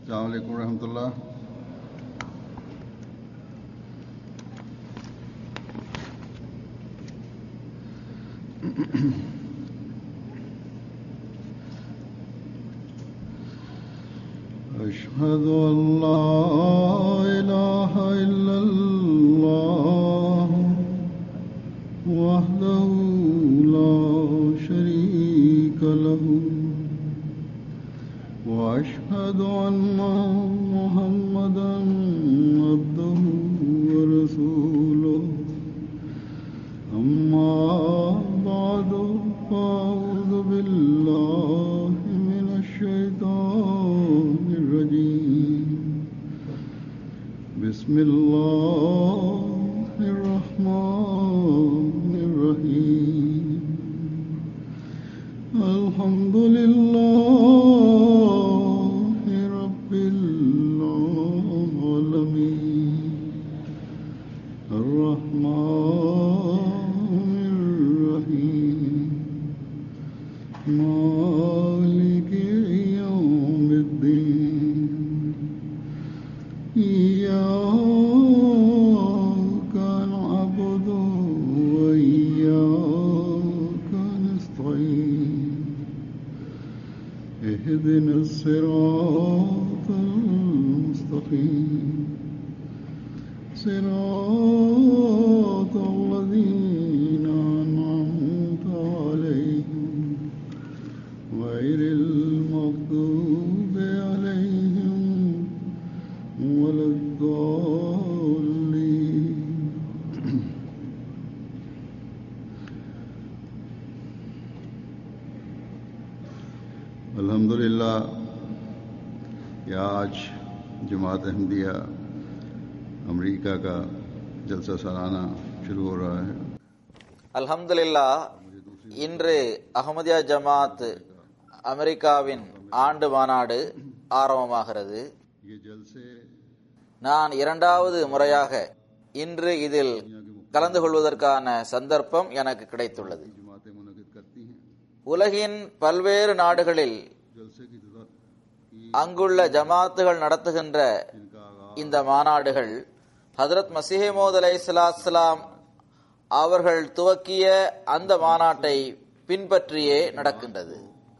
अलैक्म रहमतुल्लाह أشهد أن لا إله إلا الله وحده لا شريك له وأشهد أن محمدا عبده ورسوله أما بعد فأعوذ بالله من الشيطان الرجيم بسم الله الرحمن الرحيم الحمد لله رب العالمين الرحمن الرحيم مالك يوم الدين إياك نعبد وإياك نستعين اهدنا الصراط المستقيم صراط الذين أنعمت عليهم غير المغضوب عليهم ولا الضالين अल्हम्दुलिल्लाह कि आज जमात अहमदिया अमेरिका का जलसा सालाना शुरू हो रहा है அல்ஹம்துலில்லா இன்று அஹமதியா ஜமாத் அமெரிக்காவின் ஆண்டு மாநாடு ஆரம்பமாகிறது ये जलसे நான் இரண்டாவது முறையாக இன்று இதில் கலந்து கொள்வதற்கான சந்தர்ப்பம் எனக்கு கிடைத்துள்ளது जमातें मुनद करती हैं உலகின் பல்வேறு நாடுகளில் जलसे की तदा की அங்குள்ள ஜமாத்துகள் நடத்துகின்ற इनका आगाज இந்த மாநாடுகள் ஹதரத் மசிஹமோத் அலை சலாஸ்லாம் அவர்கள் துவக்கிய அந்த மாநாட்டை பின்பற்றியே நடக்கின்றது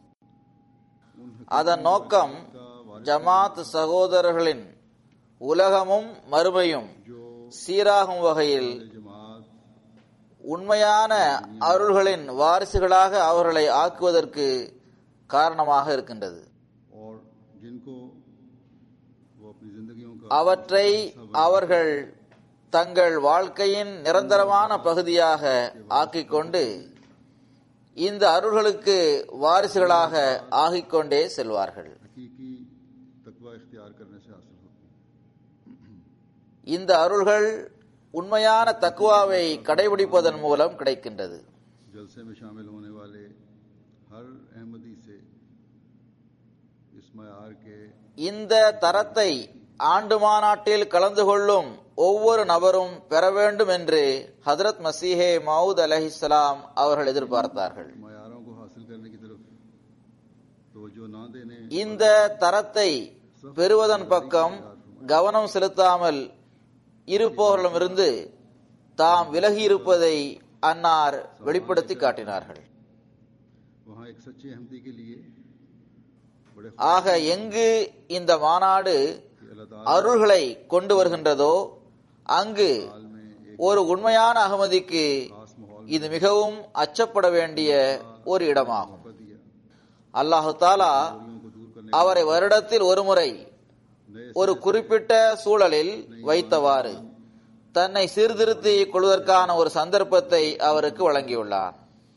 அதன் நோக்கம் ஜமாத் சகோதரர்களின் உலகமும் மறுமையும் சீராகும் வகையில் जमात உண்மையான அருள்களின் வாரிசுகளாக அவர்களை ஆக்குவதற்கு காரணமாக இருக்கின்றது और जिनको वो अपनी जिंदगियों का அவற்றை அவர்கள் தங்கள் வாழ்க்கையின் நிரந்தரமான பகுதியாக ஆக்கிக் கொண்டு இந்த அருள்களுக்கு வாரிசுகளாக ஆகிக்கொண்டே செல்வார்கள் हकीकी तकवा इख्तियार करने से हासिल होती है இந்த अருள்கள் உண்மையான தக்குவாவை கடைபிடிப்பதன் மூலம் கிடைக்கின்றது जलसे में शामिल होने वाले हर अहमदी से इस मैार के இந்த தரத்தை ஆண்டு மாநாட்டில் கலந்து கொள்ளும் ஒவ்வொரு நபரும் பெற வேண்டும் என்று ஹதரத் மசீஹே மவுத் அலஹிஸ்லாம் அவர்கள் எதிர்பார்த்தார்கள் मैारों को हासिल करने की तरफ तवज्जो ना देने இந்த தரத்தை பெறுவதன் பக்கம் கவனம் செலுத்தாமல் இருப்பவர்களிடமிருந்து தாம் விலகி இருப்பதை அன்னார் வெளிப்படுத்தி காட்டினார்கள் वहाँ एक सच्चे अहमदी के लिए बड़े ஆக எங்கு இந்த மாநாடு कि अल्लाह ताला அருள்களை கொண்டு வருகின்றதோ அங்கு हाल में एक ஒரு உண்மையான அகமதிக்கு खास माहौल இது மிகவும் அச்சப்பட வேண்டிய ஒரு இடமாகும் मौका दिया அல்லாஹு தாலா दूरियों को दूर करने அவரை வருடத்தில் ஒருமுறை नए ஒரு குறிப்பிட்ட சூழலில் வைத்தவாறு தன்னை சீர்திருத்திக் கொள்வதற்கான ஒரு சந்தர்ப்பத்தை அவருக்கு வழங்கியுள்ளார்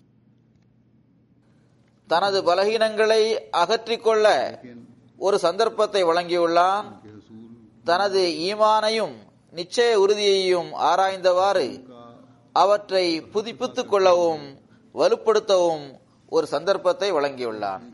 தனது பலகீனங்களை அகற்றிக் கொள்ள ஒரு சந்தர்ப்பத்தை வழங்கியுள்ளான் के रसूल தனது ஈமானையும் நிச்சய உறுதியையும் ஆராய்ந்தவாறு அவற்றை புதுப்பித்துக் கொள்ளவும் வலுப்படுத்தவும் ஒரு சந்தர்ப்பத்தை வழங்கியுள்ளான்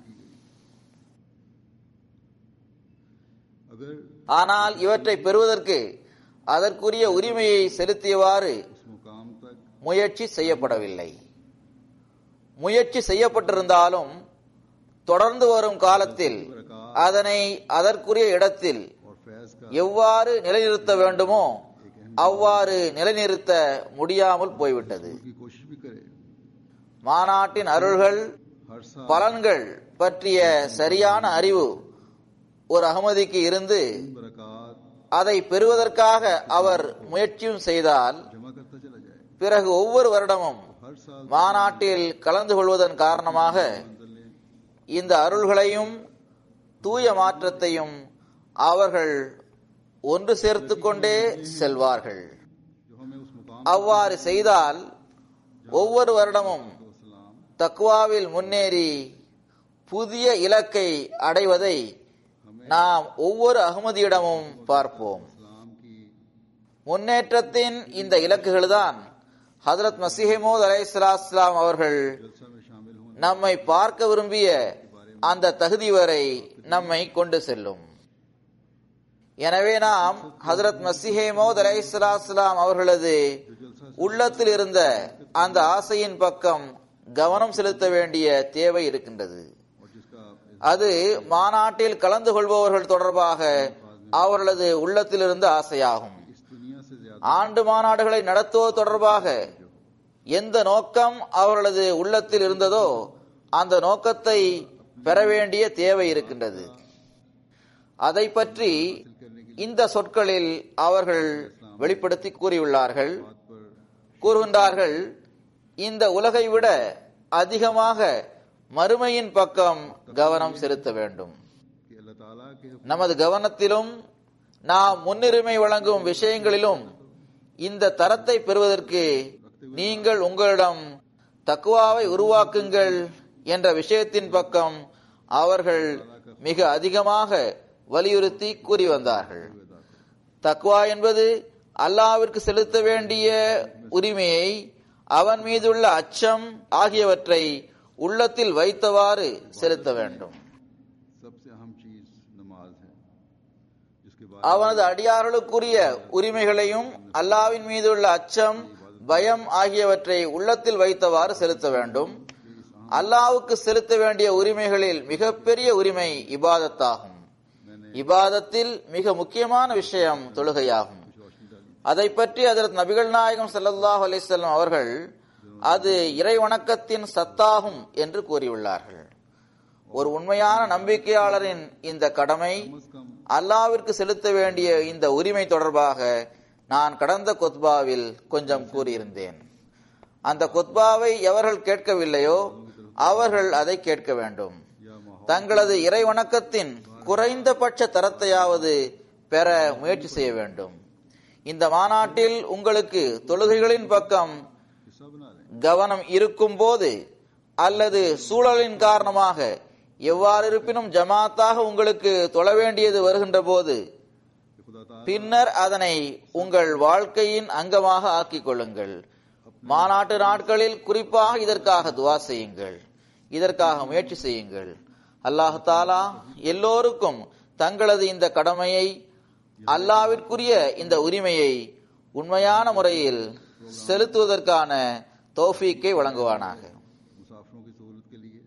अगर ஆனால் இவற்றை பெறுவதற்கு அதற்குரிய உரிமையை செலுத்தியவாறு उस मुकाम तक முயற்சி செய்யப்படவில்லை முயற்சி செய்யப்பட்டிருந்தாலும் தொடர்ந்து வரும் காலத்தில் அதனை அதற்குரிய இடத்தில் और फैज का எவ்வாறு நிலைநிறுத்த வேண்டுமோ அவ்வாறு நிலைநிறுத்த முடியாமல் போய்விட்டது की कोशिश भी करे மாநாட்டின் அருள்கள் हर साल பலன்கள் பற்றிய சரியான அறிவு ஒரு அகமதிக்கு இருந்து बरकत அதை பெறுவதற்காக அவர் முயற்சியும் செய்தால் जमा करता चला जाए பிறகு ஒவ்வொரு வருடமும் हर साल மாநாட்டில் கலந்து கொள்வதன் காரணமாக मंजिलें இந்த அருள்களையும் தூய மாற்றத்தையும் அவர்கள் ஒன்று சேர்த்து கொண்டே செல்வார்கள் जो हमें उस मुकाम அவ்வாறு செய்தால் ஒவ்வொரு வருடமும் को सलाम தக்வாவில் முன்னேறி புதிய இலக்கை அடைவதை நாம் ஒவ்வொரு அகமதியிடமும் பார்ப்போம் सलाम की முன்னேற்றத்தின் இந்த இலக்குகள்தான் ஹதரத் மசிஹமூத் அலைஹிஸ்ஸலாம் அவர்கள் जलसा में शामिल होने நம்மை பார்க்க விரும்பிய அந்த தகுதி வரை நம்மை கொண்டு செல்லும் எனவே நாம் ஹதரத் மசிஹே மௌத் அலைஹிஸ்ஸலாம் அவர்களது जो जलसा உள்ளத்தில் இருந்த அந்த ஆசையின் பக்கம் கவனம் செலுத்த வேண்டிய தேவை இருக்கின்றது और जिसका அது மாநாட்டில் கலந்து கொள்பவர்கள் தொடர்பாக அவர்களது உள்ளத்தில் இருந்த ஆசையாகும் इस दुनिया से ज्यादा ஆண்டு மாநாடுகளை நடத்துவது தொடர்பாக எந்த நோக்கம் அவர்களது உள்ளத்தில் இருந்ததோ அந்த நோக்கத்தை பெற வேண்டிய தேவை இருக்கின்றது அதை பற்றி இந்த சொற்களில் அவர்கள் வெளிப்படுத்தி கூறியுள்ளார்கள் बात पर கூறுகின்றார்கள் இந்த உலகை விட அதிகமாக மறுமையின் பக்கம் கவனம் செலுத்த வேண்டும் कि अल्लाह ताला के நமது கவனத்திலும் நாம் முன்னுரிமை வழங்கும் விஷயங்களிலும் இந்த தரத்தை பெறுவதற்கு நீங்கள் உங்களிடம் தக்குவாவை உருவாக்குங்கள் என்ற விஷயத்தின் பக்கம் அவர்கள் மிக அதிகமாக வலியுறுத்தி கூறி வந்தார்கள் தக்வா என்பது அல்லாவிற்கு செலுத்த வேண்டிய உரிமையை அவன் மீதுள்ள அச்சம் ஆகியவற்றை உள்ளத்தில் வைத்தவாறு செலுத்த வேண்டும் सबसे अहम चीज नमाज है जिसके बाद அவனது அடியார்களுக்குரிய உரிமைகளையும் அல்லாவின் மீதுள்ள அச்சம் பயம் ஆகியவற்றை உள்ளத்தில் வைத்தவாறு செலுத்த வேண்டும் அல்லாவுக்கு செலுத்த வேண்டிய உரிமைகளில் மிகப்பெரிய உரிமை இபாதத்தாகும் இபாதத்தில் மிக முக்கியமான விஷயம் தொழுகையாகும் रोशनी डाली அதை பற்றி அதற்கு நபிகள் நாயகம் ஸல்லல்லாஹு அலைஹி வஸல்லம் அவர்கள் அது இறை வணக்கத்தின் சத்தாகும் என்று கூறியுள்ளார்கள் ஒரு உண்மையான நம்பிக்கையாளரின் இந்த கடமை அல்லாவிற்கு செலுத்த வேண்டிய இந்த உரிமை தொடர்பாக நான் கடந்த கொத்பாவில் கொஞ்சம் கூறியிருந்தேன் அந்த கொத்பாவை எவர்கள் கேட்கவில்லையோ அவர்கள் அதை கேட்க வேண்டும் या माहौल தங்களது இறை வணக்கத்தின் குறைந்தபட்ச தரத்தையாவது பெற முயற்சி செய்ய வேண்டும் இந்த மாநாட்டில் உங்களுக்கு தொழுகைகளின் பக்கம் हिस्सा बना लें கவனம் இருக்கும் போது அல்லது சூழலின் காரணமாக எவ்வாறு இருப்பினும் ஜமாத்தாக உங்களுக்கு தொழ வேண்டியது வருகின்ற போது कि खुदा ताला பின்னர் அதனை உங்கள் வாழ்க்கையின் அங்கமாக ஆக்கிக் கொள்ளுங்கள் மாநாட்டு நாட்களில் குறிப்பாக இதற்காக துவா செய்யுங்கள் இதற்காக முயற்சி செய்யுங்கள் அல்லாஹ் தாலா எல்லோருக்கும் தங்களது இந்த கடமையை அல்லாவிற்குரிய இந்த உரிமையை உண்மையான முறையில் செலுத்துவதற்கான தௌஃபீக்கை வழங்குவானாக मुसाफिरों की सहूलत के लिए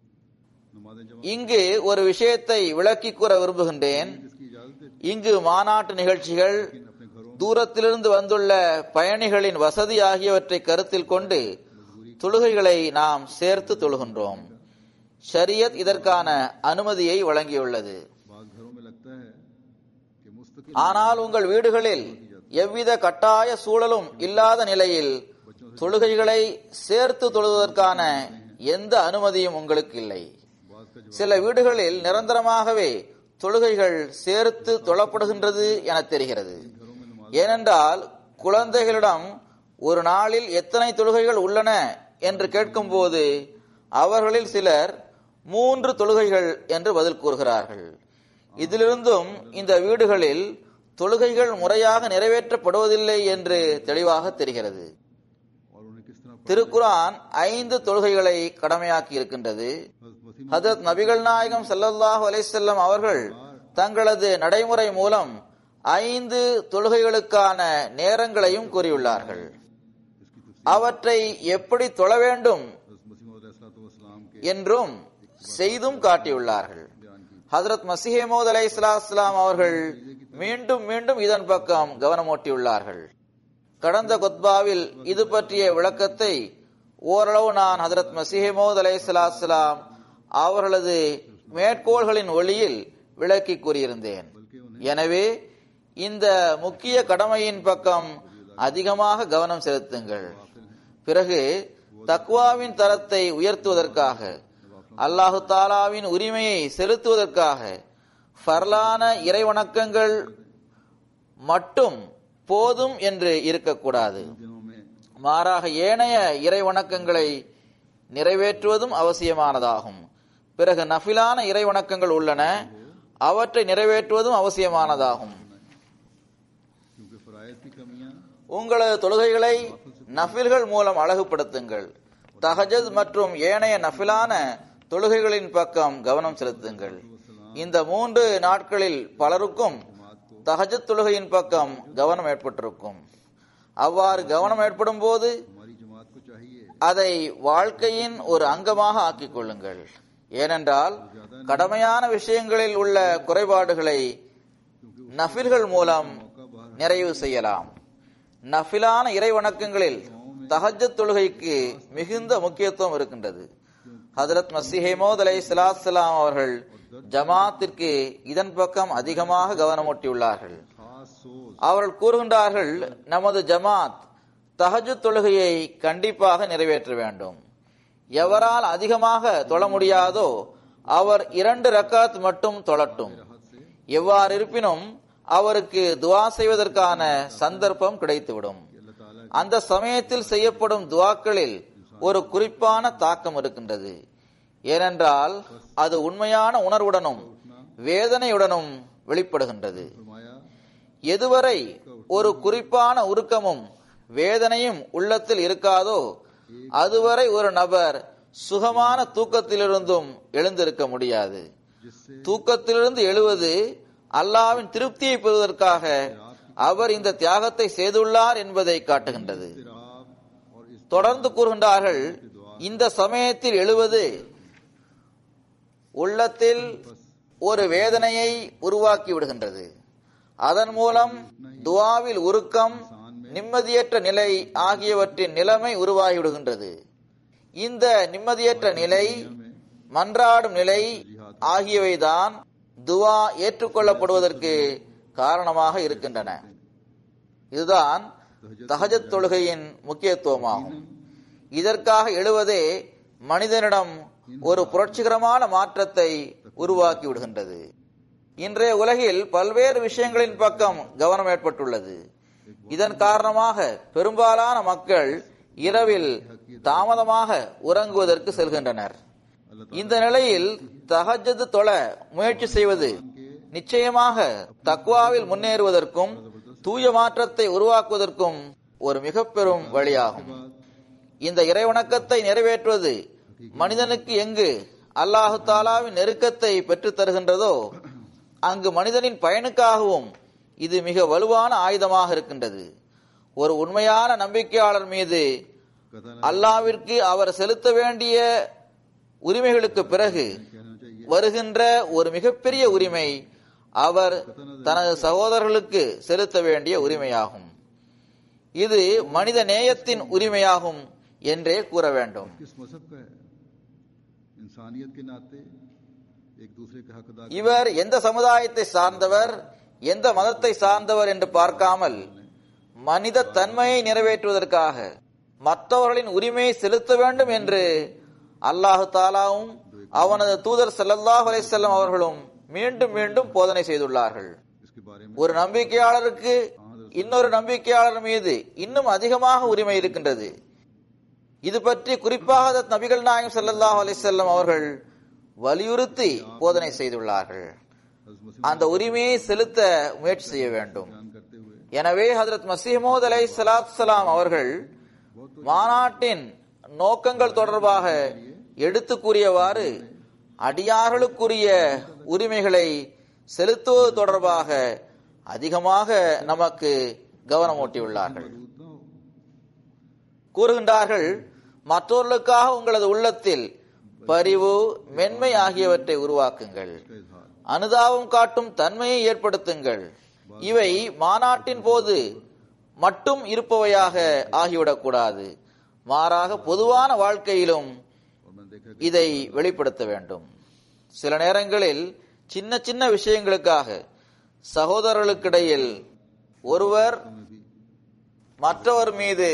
नमाजें जमा இங்கு ஒரு விஷயத்தை விளக்கி கூற விரும்புகின்றேன் जिसकी इजाजत देती இங்கு மாநாட்டு நிகழ்ச்சிகள் लेकिन अपने घरों தூரத்திலிருந்து வந்துள்ள பயணிகளின் வசதி ஆகியவற்றை கருத்தில் கொண்டு தொழுகைகளை நாம் சேர்த்து தொழுகின்றோம் ஷரியத் இதற்கான அனுமதியை வழங்கியுள்ளது बाद घरों में लगता है कि मुस्तकिल ஆனால் உங்கள் வீடுகளில் எவ்வித கட்டாய சூழலும் இல்லாத நிலையில் தொழுகைகளை சேர்த்து தொழுவதற்கான எந்த அனுமதியும் உங்களுக்கு இல்லை बाद का जवाब சில வீடுகளில் நிரந்தரமாகவே தொழுகைகள் சேர்த்து தொழப்படுகின்றது என தெரிகிறது ஏனென்றால் குழந்தைகளிடம் ஒரு நாளில் எத்தனை தொழுகைகள் உள்ளன என்று கேட்கும்போது அவர்களில் சிலர் மூன்று தொழுகைகள் என்று பதில் கூறுகிறார்கள் இதிலிருந்தும் இந்த வீடுகளில் தொழுகைகள் முறையாக நிறைவேற்றப்படுவதில்லை என்று தெளிவாக தெரிகிறது और उन्हें किस तरह திருக்குரான் ஐந்து தொழுகைகளை கடமையாக்கி இருக்கின்றது हज़रत मसीह ஹதரத் நபிகள் நாயகம் ஸல்லல்லாஹு அலைஹி வஸல்லம் அவர்கள் தங்களது நடைமுறை மூலம் ஐந்து தொழுகைகளுக்கான நேரங்களையும் கூறியுள்ளார்கள் इसकी तफसील அவற்றை எப்படி தொழ வேண்டும் हज़रत मसीह अलैहिस्सलाम के என்றும் செய்தும் காட்டியுள்ளார்கள் बयान की ஹதரத் மசிஹமோத் அலை இஸ்லாம் அவர்கள் மீண்டும் மீண்டும் இதன் பக்கம் கவனமூட்டியுள்ளார்கள் கடந்த கொத்பாவில் இது பற்றிய விளக்கத்தை ஓரளவு நான் ஹதரத் மசிஹமோத் அலை இஸ்லாம் அவர்களது மேற்கோள்களின் ஒளியில் விளக்கி கூறியிருந்தேன் எனவே இந்த முக்கிய கடமையின் பக்கம் அதிகமாக கவனம் செலுத்துங்கள் பிறகு தக்வாவின் தரத்தை உயர்த்துவதற்காக அல்லாஹு தாலாவின் உரிமையை செலுத்துவதற்காக ஃபர்லான இறைவணக்கங்கள் மட்டும் போதும் என்று இருக்கக்கூடாது दिनों में மாறாக ஏனைய இறை வணக்கங்களை நிறைவேற்றுவதும் அவசியமானதாகும் பிறகு நஃபிலான இறை வணக்கங்கள் உள்ளன அவற்றை நிறைவேற்றுவதும் அவசியமானதாகும் क्योंकि फरायद की कमियां உங்களது தொழுகைகளை நஃபில்கள் மூலம் அழகுபடுத்துங்கள் தஹஜத் மற்றும் ஏனைய நஃபிலான தொழுகைகளின் பக்கம் கவனம் செலுத்துங்கள் இந்த மூன்று நாட்களில் பலருக்கும் தஹஜத் தொழுகையின் பக்கம் கவனம் ஏற்பட்டிருக்கும் அவ்வாறு கவனம் ஏற்படும் போது हमारी जमात को चाहिए அதை வாழ்க்கையின் ஒரு அங்கமாக ஆக்கிக் கொள்ளுங்கள் ஏனென்றால் கடமையான விஷயங்களில் உள்ள குறைபாடுகளை நஃபில்கள் மூலம் நிறைவு செய்யலாம் நஃபிலான இறை வணக்கங்களில் தஹஜத் தொழுகைக்கு மிகுந்த முக்கியத்துவம் இருக்கின்றது ஹதரத் மசிஹேமோத் அலை சலாசலாம் அவர்கள் ஜமாத்திற்கு இதன் பக்கம் அதிகமாக கவனமூட்டியுள்ளார்கள் खास सोच அவர்கள் கூறுகின்றார்கள் நமது ஜமாத் தஹஜுத் தொழுகையை கண்டிப்பாக நிறைவேற்ற வேண்டும் எவரால் அதிகமாக தொழ முடியாதோ அவர் இரண்டு ரக்காத் மட்டும் தொழட்டும் எவ்வாறு இருப்பினும் அவருக்கு துவா செய்வதற்கான சந்தர்ப்பம் கிடைத்துவிடும் अल्लाह ताला அந்த சமயத்தில் செய்யப்படும் துவாக்களில் ஒரு குறிப்பான தாக்கம் இருக்கின்றது ஏனென்றால் அது உண்மையான உணர்வுடனும் வேதனையுடனும் வெளிப்படுகின்றது फरमाया எதுவரை ஒரு குறிப்பான உருக்கமும் வேதனையும் உள்ளத்தில் இருக்காதோ அதுவரை ஒரு நபர் சுகமான தூக்கத்திலிருந்தும் எழுந்திருக்க முடியாது जिससे தூக்கத்திலிருந்து எழுவது அல்லாவின் திருப்தியை பெறுவதற்காக அவர் இந்த தியாகத்தை செய்துள்ளார் என்பதை காட்டுகின்றது राब और इस தொடர்ந்து கூறுகின்றார்கள் இந்த சமயத்தில் எழுவது உள்ளத்தில் ஒரு வேதனையை உருவாக்கி விடுகின்றது அதன் மூலம் துவாவில் உருக்கம் நிம்மதியற்ற நிலை ஆகியவற்றின் நிலைமை உருவாகி விடுகின்றது இந்த நிம்மதியற்ற நிலை மன்றாடும் நிலை ஆகியவைதான் துவா ஏற்றுக்கொள்ளப்படுவதற்கு காரணமாக இருக்கின்றன இதுதான் தஹஜத் தொழுகையின் முக்கியத்துவமாகும் இதற்காக எழுவதே மனிதனிடம் ஒரு புரட்சிகரமான மாற்றத்தை உருவாக்கி விடுகின்றது இன்றைய உலகில் பல்வேறு விஷயங்களின் பக்கம் கவனம் ஏற்பட்டுள்ளது இதன் காரணமாக பெரும்பாலான மக்கள் இரவில் தாமதமாக உறங்குவதற்கு செல்கின்றனர் இந்த நிலையில் தஹஜத் தொழ முயற்சி செய்வது நிச்சயமாக தக்வாவில் முன்னேறுவதற்கும் தூய மாற்றத்தை உருவாக்குவதற்கும் ஒரு மிக பெரும் வழியாகும் இந்த இறைவணக்கத்தை நிறைவேற்றுவது மனிதனுக்கு எங்கு அல்லாஹு தாலாவின் நெருக்கத்தை பெற்றுத் தருகின்றதோ அங்கு மனிதனின் பயனுக்காகவும் இது மிக வலுவான ஆயுதமாக இருக்கின்றது ஒரு உண்மையான நம்பிக்கையாளர் மீது कथा அல்லாவிற்கு அவர் செலுத்த வேண்டிய உரிமைகளுக்கு பிறகு कहना चाहिए வருகின்ற ஒரு மிகப்பெரிய உரிமை அவர் தனது சகோதரர்களுக்கு செலுத்த வேண்டிய உரிமையாகும் இது மனித நேயத்தின் உரிமையாகும் என்றே கூற வேண்டும் किस मजहब का है इंसानियत के नाते एक दूसरे के हक अदा இவர் எந்த சமுதாயத்தை சார்ந்தவர் எந்த மதத்தை சார்ந்தவர் என்று பார்க்காமல் மனித தன்மையை நிறைவேற்றுவதற்காக மற்றவர்களின் உரிமையை செலுத்த வேண்டும் என்று அல்லாஹு தாலாவும் அவனது தூதர் ஸல்லல்லாஹு அலைஹி வஸல்லம் அவர்களும் மீண்டும் மீண்டும் போதனை செய்துள்ளார்கள் इसके बारे में ஒரு நம்பிக்கையாளருக்கு இன்னொரு நம்பிக்கையாளர் மீது இன்னும் அதிகமாக உரிமை இருக்கின்றது இது பற்றி குறிப்பாக ஹதரத் நபிகள் நாயகம் ஸல்லல்லாஹு அலைஹி வஸல்லம் அவர்கள் வலியுறுத்தி போதனை செய்துள்ளார்கள் हज़रत मुस्लिम அந்த உரிமையை செலுத்த முயற்சி செய்ய வேண்டும் बयान करते हुए எனவே ஹதரத் மசீமோத் அலை சலாத் அவர்கள் மாநாட்டின் நோக்கங்கள் தொடர்பாக எடுத்து கூறியவாறு அடியார்களுக்குரிய உரிமைகளை செலுத்துவது தொடர்பாக அதிகமாக நமக்கு கவனமூட்டியுள்ளார்கள் मौजूद न हो கூறுகின்றார்கள் மற்றவர்களுக்காக உங்களது உள்ளத்தில் பரிவு மென்மை ஆகியவற்றை உருவாக்குங்கள் इसका इजहार அனுதாபம் காட்டும் தன்மையை ஏற்படுத்துங்கள் இவை மாநாட்டின் போது மட்டும் இருப்பவையாக ஆகிவிடக்கூடாது மாறாக பொதுவான வாழ்க்கையிலும் और मैंने देखा कि இதை வெளிப்படுத்த வேண்டும் சில நேரங்களில் சின்ன சின்ன விஷயங்களுக்காக சகோதரர்களுக்கிடையில் ஒருவர் में भी மற்றவர் மீது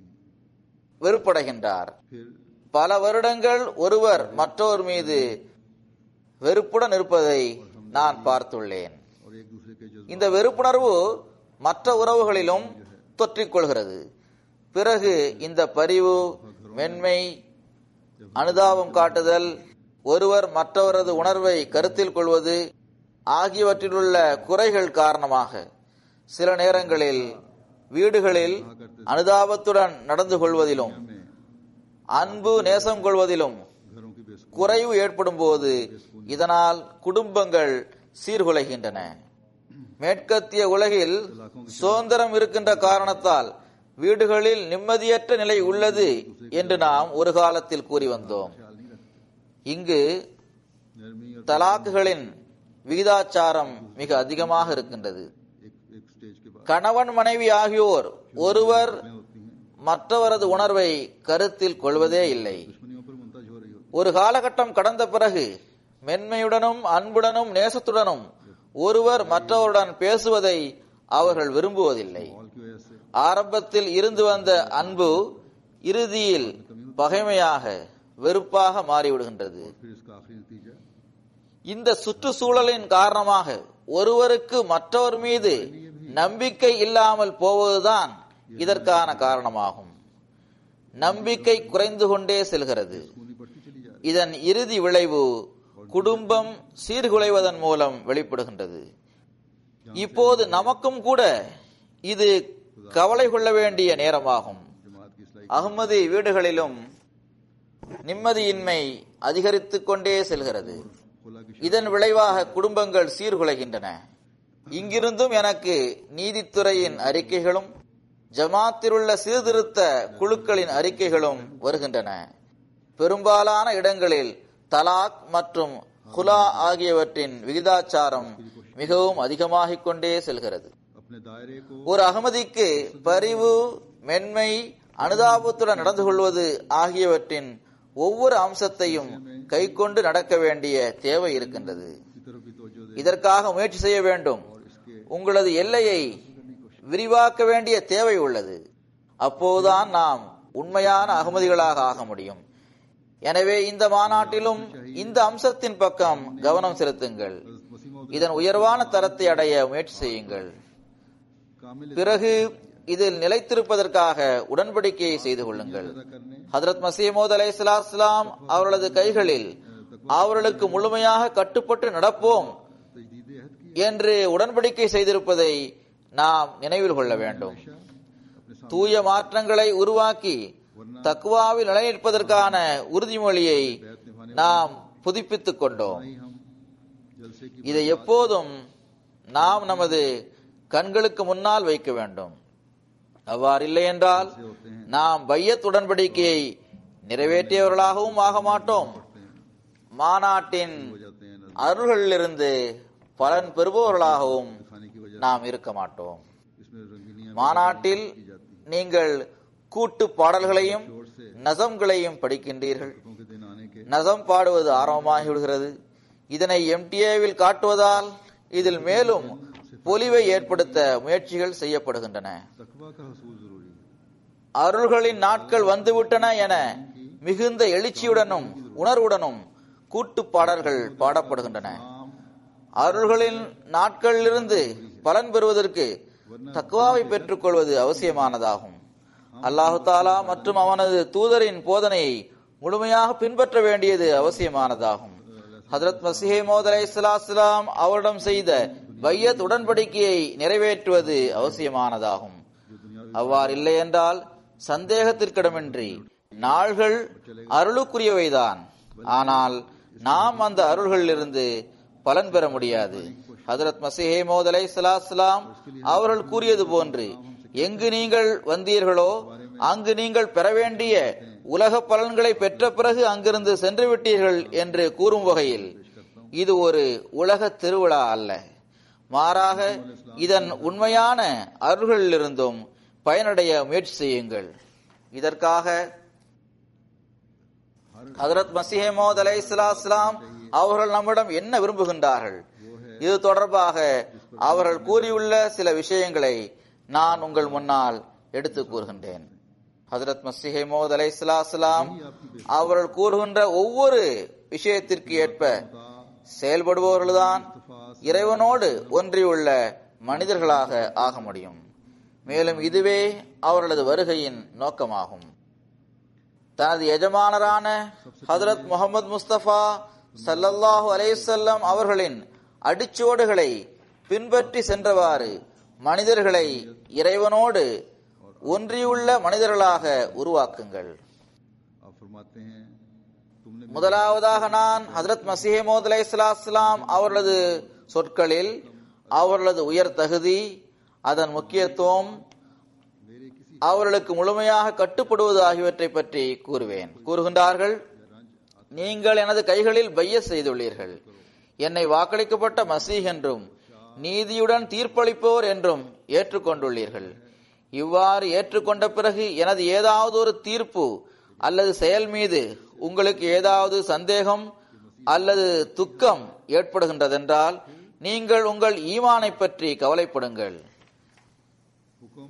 வெறுப்படைகின்றார் फिर பல வருடங்கள் ஒருவர் மற்றவர் மீது வெறுப்புடன் இருப்பதை நான் பார்த்துள்ளேன் और एक दूसरे के जज्बा இந்த வெறுப்புணர்வு மற்ற உறவுகளிலும் தொற்றிக்கொள்கிறது பிறகு இந்த பரிவு மென்மை அனுதாபம் காட்டுதல் ஒருவர் மற்றவரது உணர்வை கருத்தில் கொள்வது ஆகியவற்றிலுள்ள குறைகள் காரணமாக சில நேரங்களில் வீடுகளில் அனுதாபத்துடன் நடந்து கொள்வதிலும் में அன்பு நேசம் கொள்வதிலும் घरों की बेसुध குறைவு ஏற்படும் போது இதனால் குடும்பங்கள் சீர்குலைகின்றன மேற்கத்திய உலகில் சுதந்திரம் இருக்கின்ற காரணத்தால் வீடுகளில் நிம்மதியற்ற நிலை உள்ளது என்று நாம் ஒரு காலத்தில் கூறி வந்தோம் ख्याल नहीं रखते இங்கு नरमी और தலாக்குகளின் விகிதாச்சாரம் மிக அதிகமாக இருக்கின்றது एक एक स्टेज के बाद கணவன் மனைவி ஆகியோர் ஒருவர் में होती हैं மற்றவரது உணர்வை கருத்தில் கொள்வதே இல்லை दुश्मनियों पर मुमताज हो रही होती ஒரு காலகட்டம் கடந்த பிறகு மென்மையுடனும் அன்புடனும் நேசத்துடனும் ஒருவர் மற்றவருடன் பேசுவதை அவர்கள் விரும்புவதில்லை माहौल की वजह से ஆரம்பத்தில் இருந்து வந்த அன்பு இறுதியில் பகைமையாக வெறுப்பாக மாறிவிடுகின்றது फिर इसका आखिरी नतीजा இந்த சுற்றுச்சூழலின் காரணமாக ஒருவருக்கு மற்றவர் மீது நம்பிக்கை இல்லாமல் போவதுதான் இதற்கான காரணமாகும் நம்பிக்கை குறைந்து கொண்டே செல்கிறது खूनी बढ़ती चली जा रही இதன் இறுதி விளைவு குடும்பம் சீர்குலைவதன் மூலம் வெளிப்படுகின்றது இப்போது நமக்கும் கூட இது கவலை கொள்ள வேண்டிய நேரமாகும் जमात की इसलाई அகமதி வீடுகளிலும் நிம்மதியின்மை அதிகரித்துக் கொண்டே செல்கிறது खुला की இதன் விளைவாக குடும்பங்கள் சீர்குலைகின்றன இங்கிருந்தும் எனக்கு நீதித்துறையின் அறிக்கைகளும் ஜமாத்திலுள்ள சீர்திருத்த குழுக்களின் அறிக்கைகளும் வருகின்றன பெரும்பாலான இடங்களில் தலாக் மற்றும் குலா ஆகியவற்றின் விகிதாச்சாரம் மிகவும் அதிகமாகிக் கொண்டே செல்கிறது अपने दायरे को ஒரு அகமதிக்கு பரிவு மென்மை அனுதாபத்துடன் நடந்து கொள்வது ஆகியவற்றின் ஒவ்வொரு அம்சத்தையும் கைக்கொண்டு நடக்க வேண்டிய தேவை இருக்கின்றது की तरफ भी तवज्जो दे இதற்காக முயற்சி செய்ய வேண்டும் और इसके உங்களது எல்லையை விரிவாக்க வேண்டிய தேவை உள்ளது அப்போதுதான் நாம் உண்மையான அகமதிகளாக ஆக முடியும் எனவே இந்த மாநாட்டிலும் இந்த அம்சத்தின் பக்கம் கவனம் செலுத்துங்கள் हज़रत मसीह मौद இதன் உயர்வான தரத்தை அடைய முயற்சி செய்யுங்கள் कामिल பிறகு இதில் நிலைத்திருப்பதற்காக உடன்படிக்கையை செய்து கொள்ளுங்கள் अदा करने ஹதரத் மசீமோத் அலை இஸ்லாம் அவர்களது கைகளில் அவர்களுக்கு முழுமையாக கட்டுப்பட்டு நடப்போம் तजदीद अहद की என்று உடன்படிக்கை செய்திருப்பதை நாம் நினைவில் கொள்ள வேண்டும் अपने தூய மாற்றங்களை உருவாக்கி தக்குவாவில் நிலைநிற்பதற்கான உறுதிமொழியை நாம் புதுப்பித்துக் கொண்டோம் सामने हम जलसे की இதை எப்போதும் நாம் நமது கண்களுக்கு முன்னால் வைக்க வேண்டும் அவ்வாறில்லை என்றால் நாம் பையத் உடன்படிக்கையை நிறைவேற்றியவர்களாகவும் ஆக மாட்டோம் மாநாட்டின் हो जाते हैं नजर அருள்களிலிருந்து பலன் பெறுபவர்களாகவும் खाने की वजह நாம் இருக்க மாட்டோம் इसमें रंगीनियां மாநாட்டில் की जाती हैं நீங்கள் கூட்டு பாடல்களையும் நசம்களையும் படிக்கின்றீர்கள் लोगों के दिन आने के நசம் பாடுவது ஆரம்பமாகி விடுகிறது இதனை எம்டிஏவில் காட்டுவதால் இதில் மேலும் பொலிவை ஏற்படுத்த முயற்சிகள் செய்யப்படுகின்றன तकवा का हसूल जरूरी है அருள்களின் நாட்கள் வந்துவிட்டன என மிகுந்த எழுச்சியுடனும் உணர்வுடனும் கூட்டு பாடல்கள் பாடப்படுகின்றன आम அருள்களின் நாட்களிலிருந்து பலன் பெறுவதற்கு தக்குவாவை பெற்றுக்கொள்வது அவசியமானதாகும் அல்லாஹு தாலா மற்றும் அவனது தூதரின் போதனையை முழுமையாக பின்பற்ற வேண்டியது அவசியமானதாகும் ஹதரத் மசிஹே மோத் அலை இஸ்லாம் அவரிடம் செய்த பையத் உடன்படிக்கையை நிறைவேற்றுவது அவசியமானதாகும் அவ்வாறில்லை என்றால் சந்தேகத்திற்கிடமின்றி நாள்கள் அருளுக்குரியவைதான் ஆனால் நாம் அந்த அருள்களிலிருந்து பலன் பெற முடியாது ஹதரத் மசிஹே மோத் அலை சலாஸ்லாம் அவர்கள் கூறியது போன்று எங்கு நீங்கள் வந்தீர்களோ அங்கு நீங்கள் பெற வேண்டிய உலக பலன்களை பெற்ற பிறகு அங்கிருந்து சென்று விட்டீர்கள் என்று கூறும் வகையில் இது ஒரு உலக திருவிழா அல்ல மாறாக இதன் உண்மையான அருள்களிலிருந்தும் பயனடைய முயற்சி செய்யுங்கள் இதற்காக ஹதரத் மசிஹமோத் அலை இஸ்லாம் அவர்கள் நம்மிடம் என்ன விரும்புகின்றார்கள் இது தொடர்பாக அவர்கள் கூறியுள்ள சில விஷயங்களை நான் உங்கள் முன்னால் எடுத்து கூறுகின்றேன் ஹசரத் மசிஹமோத் அலை இஸ்லாம் அவர்கள் கூறுகின்ற ஒவ்வொரு விஷயத்திற்கு ஏற்ப செயல்படுபவர்கள்தான் இறைவனோடு ஒன்றியுள்ள மனிதர்களாக ஆக முடியும் மேலும் இதுவே அவர்களது வருகையின் நோக்கமாகும் தனது எஜமானரான ஹதரத் முகமது முஸ்தபா சல்லல்லாஹு அலையுசல்லம் அவர்களின் அடிச்சுவடுகளை பின்பற்றி சென்றவாறு மனிதர்களை இறைவனோடு ஒன்றியுள்ள மனிதர்களாக உருவாக்குங்கள் आप फरमाते हैं तुमने முதலாவதாக நான் ஹதரத் மசிஹமோத் அலை இஸ்லாம் அவர்களது சொற்களில் அவர்களது உயர் தகுதி அதன் முக்கியத்துவம் मेरे किसी அவர்களுக்கு முழுமையாக கட்டுப்படுவது ஆகியவற்றை பற்றி கூறுவேன் கூறுகின்றார்கள் நீங்கள் எனது கைகளில் பைய செய்துள்ளீர்கள் என்னை வாக்களிக்கப்பட்ட மசீஹ் என்றும் நீதியுடன் தீர்ப்பளிப்போர் என்றும் ஏற்றுக்கொண்டுள்ளீர்கள் இவ்வாறு ஏற்றுக்கொண்ட பிறகு எனது ஏதாவது ஒரு தீர்ப்பு அல்லது செயல் மீது உங்களுக்கு ஏதாவது சந்தேகம் அல்லது துக்கம் ஏற்படுகின்றதென்றால் நீங்கள் உங்கள் ஈமானை பற்றி கவலைப்படுங்கள் हुक्म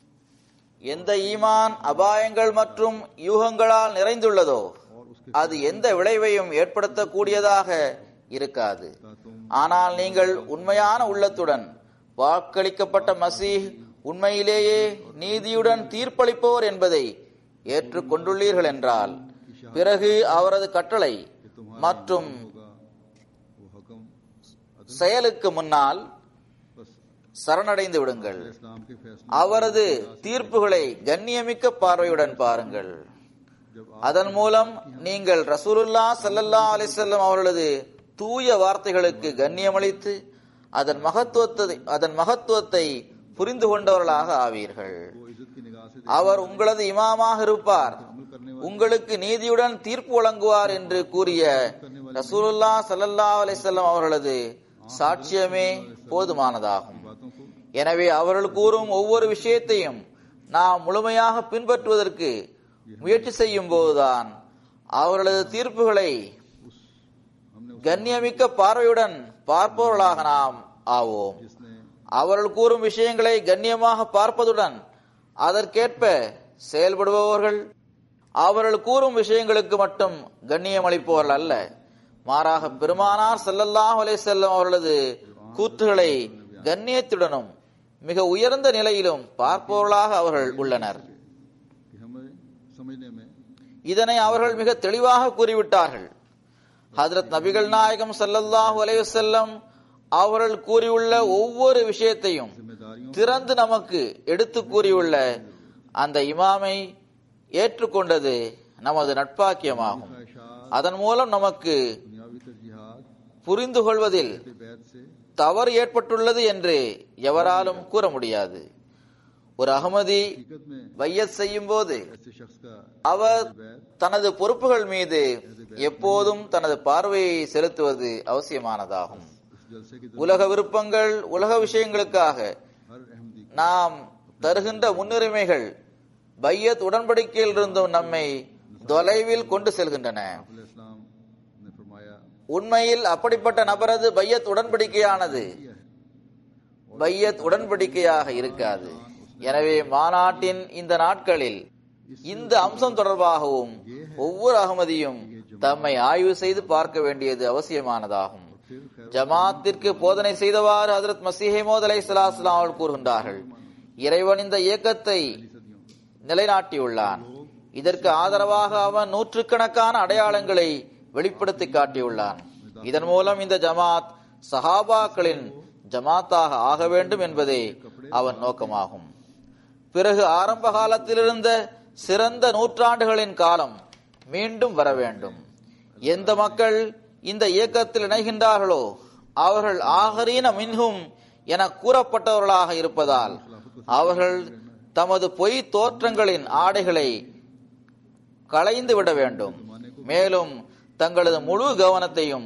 எந்த ஈமான் அபாயங்கள் மற்றும் யூகங்களால் நிறைந்துள்ளதோ और उसके அது எந்த விளைவையும் ஏற்படுத்தக்கூடியதாக இருக்காது साथ तुम ஆனால் நீங்கள் உண்மையான உள்ளத்துடன் வாக்களிக்கப்பட்ட மசீஹ் உண்மையிலேயே நீதியுடன் தீர்ப்பளிப்பவர் என்பதை ஏற்றுக்கொண்டுள்ளீர்கள் என்றால் பிறகு அவரது கட்டளை மற்றும் होगा वो हुक्म செயலுக்கு முன்னால் बस சரணடைந்து விடுங்கள் इस्लाम के फैसले அவரது தீர்ப்புகளை கண்ணியமிக்க பார்வையுடன் பாருங்கள் जब அதன் மூலம் நீங்கள் ரசூலுல்லா ஸல்லல்லாஹு அலைஹி வஸல்லம் அவர்களது தூய வார்த்தைகளுக்கு கண்ணியமளித்து அதன் மகத்துவத்தை அதன் மகத்துவத்தை புரிந்து கொண்டவர்களாக ஆவீர்கள் वो इज्जत की निगाह से அவர் உங்களது இமாமாக இருப்பார் अमल करने உங்களுக்கு நீதியுடன் தீர்ப்பு வழங்குவார் என்று கூறிய ரசூலுல்லா ஸல்லல்லாஹு அலைஹி வஸல்லம் அவர்களது சாட்சியமே போதுமானதாகும் बातों को எனவே அவர்கள் கூறும் ஒவ்வொரு விஷயத்தையும் நாம் முழுமையாக பின்பற்றுவதற்கு முயற்சி செய்யும் போதுதான் அவர்களது தீர்ப்புகளை हमने கண்ணியமிக்க பார்வையுடன் பார்ப்பவர்களாக நாம் ஆவோம் जिसने அவர்கள் கூறும் விஷயங்களை கண்ணியமாக பார்ப்பதுடன் அதற்கேற்ப செயல்படுபவர்கள் அவர்கள் கூறும் விஷயங்களுக்கு மட்டும் கண்ணியம் அளிப்பவர்கள் அல்ல மாறாக பெருமானார் ஸல்லல்லாஹு அலைஹி வஸல்லம் அவர்களது கூற்றுகளை கண்ணியத்துடனும் மிக உயர்ந்த நிலையிலும் பார்ப்பவர்களாக அவர்கள் உள்ளனர் कि हमें समझने में இதனை அவர்கள் மிக தெளிவாக கூறிவிட்டார்கள் ஹஜரத் நபிகள் நாயகம் ஸல்லல்லாஹு அலைஹி வஸல்லம் அவர்கள் கூறியுள்ள ஒவ்வொரு விஷயத்தையும் जिम्मेदारियों திறந்து நமக்கு எடுத்து கூறியுள்ள அந்த இமாமை ஏற்றுக்கொண்டது நமது நட்பாக்கியமாகும் ख्वाहिशात அதன் மூலம் நமக்கு दुनियावी तरजीहात புரிந்து கொள்வதில் के बैत से தவறு ஏற்பட்டுள்ளது என்று எவராலும் கூற முடியாது ஒரு அகமதி हकीकत में பையத் செய்யும் போது ऐसे शख्स का அவர் தனது பொறுப்புகள் மீது எப்போதும் தனது பார்வையை செலுத்துவது அவசியமானதாகும் इस जलसे की உலக விருப்பங்கள் உலக விஷயங்களுக்காக हर अहमदी நாம் தருகின்ற முன்னுரிமைகள் பையத் உடன்படிக்கையில் இருந்தும் நம்மை தொலைவில் கொண்டு செல்கின்றன इस्लाम ने फरमाया உண்மையில் அப்படிப்பட்ட நபரது பையத் உடன்படிக்கையானது பையத் உடன்படிக்கையாக இருக்காது எனவே மாநாட்டின் இந்த நாட்களில் இந்த அம்சம் தொடர்பாகவும் ஒவ்வொரு அகமதியும் தம்மை ஆய்வு செய்து பார்க்க வேண்டியது அவசியமானதாகும் फिर खैर ஜமாத்திற்கு போதனை செய்தவாறு ஹஜரத் மசீஹமோத் அலை சலாஸ்லாம் அவர்கள் கூறுகின்றார்கள் இறைவன் இந்த இயக்கத்தை நிலைநாட்டியுள்ளான் இதற்கு ஆதரவாக அவன் நூற்றுக்கணக்கான அடையாளங்களை வெளிப்படுத்தி காட்டியுள்ளான் இதன் மூலம் இந்த ஜமாத் சஹாபாக்களின் ஜமாத்தாக ஆக வேண்டும் என்பதே அவன் நோக்கமாகும் பிறகு ஆரம்ப காலத்தில் இருந்த சிறந்த நூற்றாண்டுகளின் காலம் மீண்டும் வர வேண்டும் எந்த மக்கள் இந்த இயக்கத்தில் இணைகின்றார்களோ அவர்கள் ஆகரீன மின்ஹும் என கூறப்பட்டவர்களாக இருப்பதால் அவர்கள் தமது பொய் தோற்றங்களின் ஆடைகளை களைந்து விட வேண்டும் மேலும் தங்களது முழு கவனத்தையும்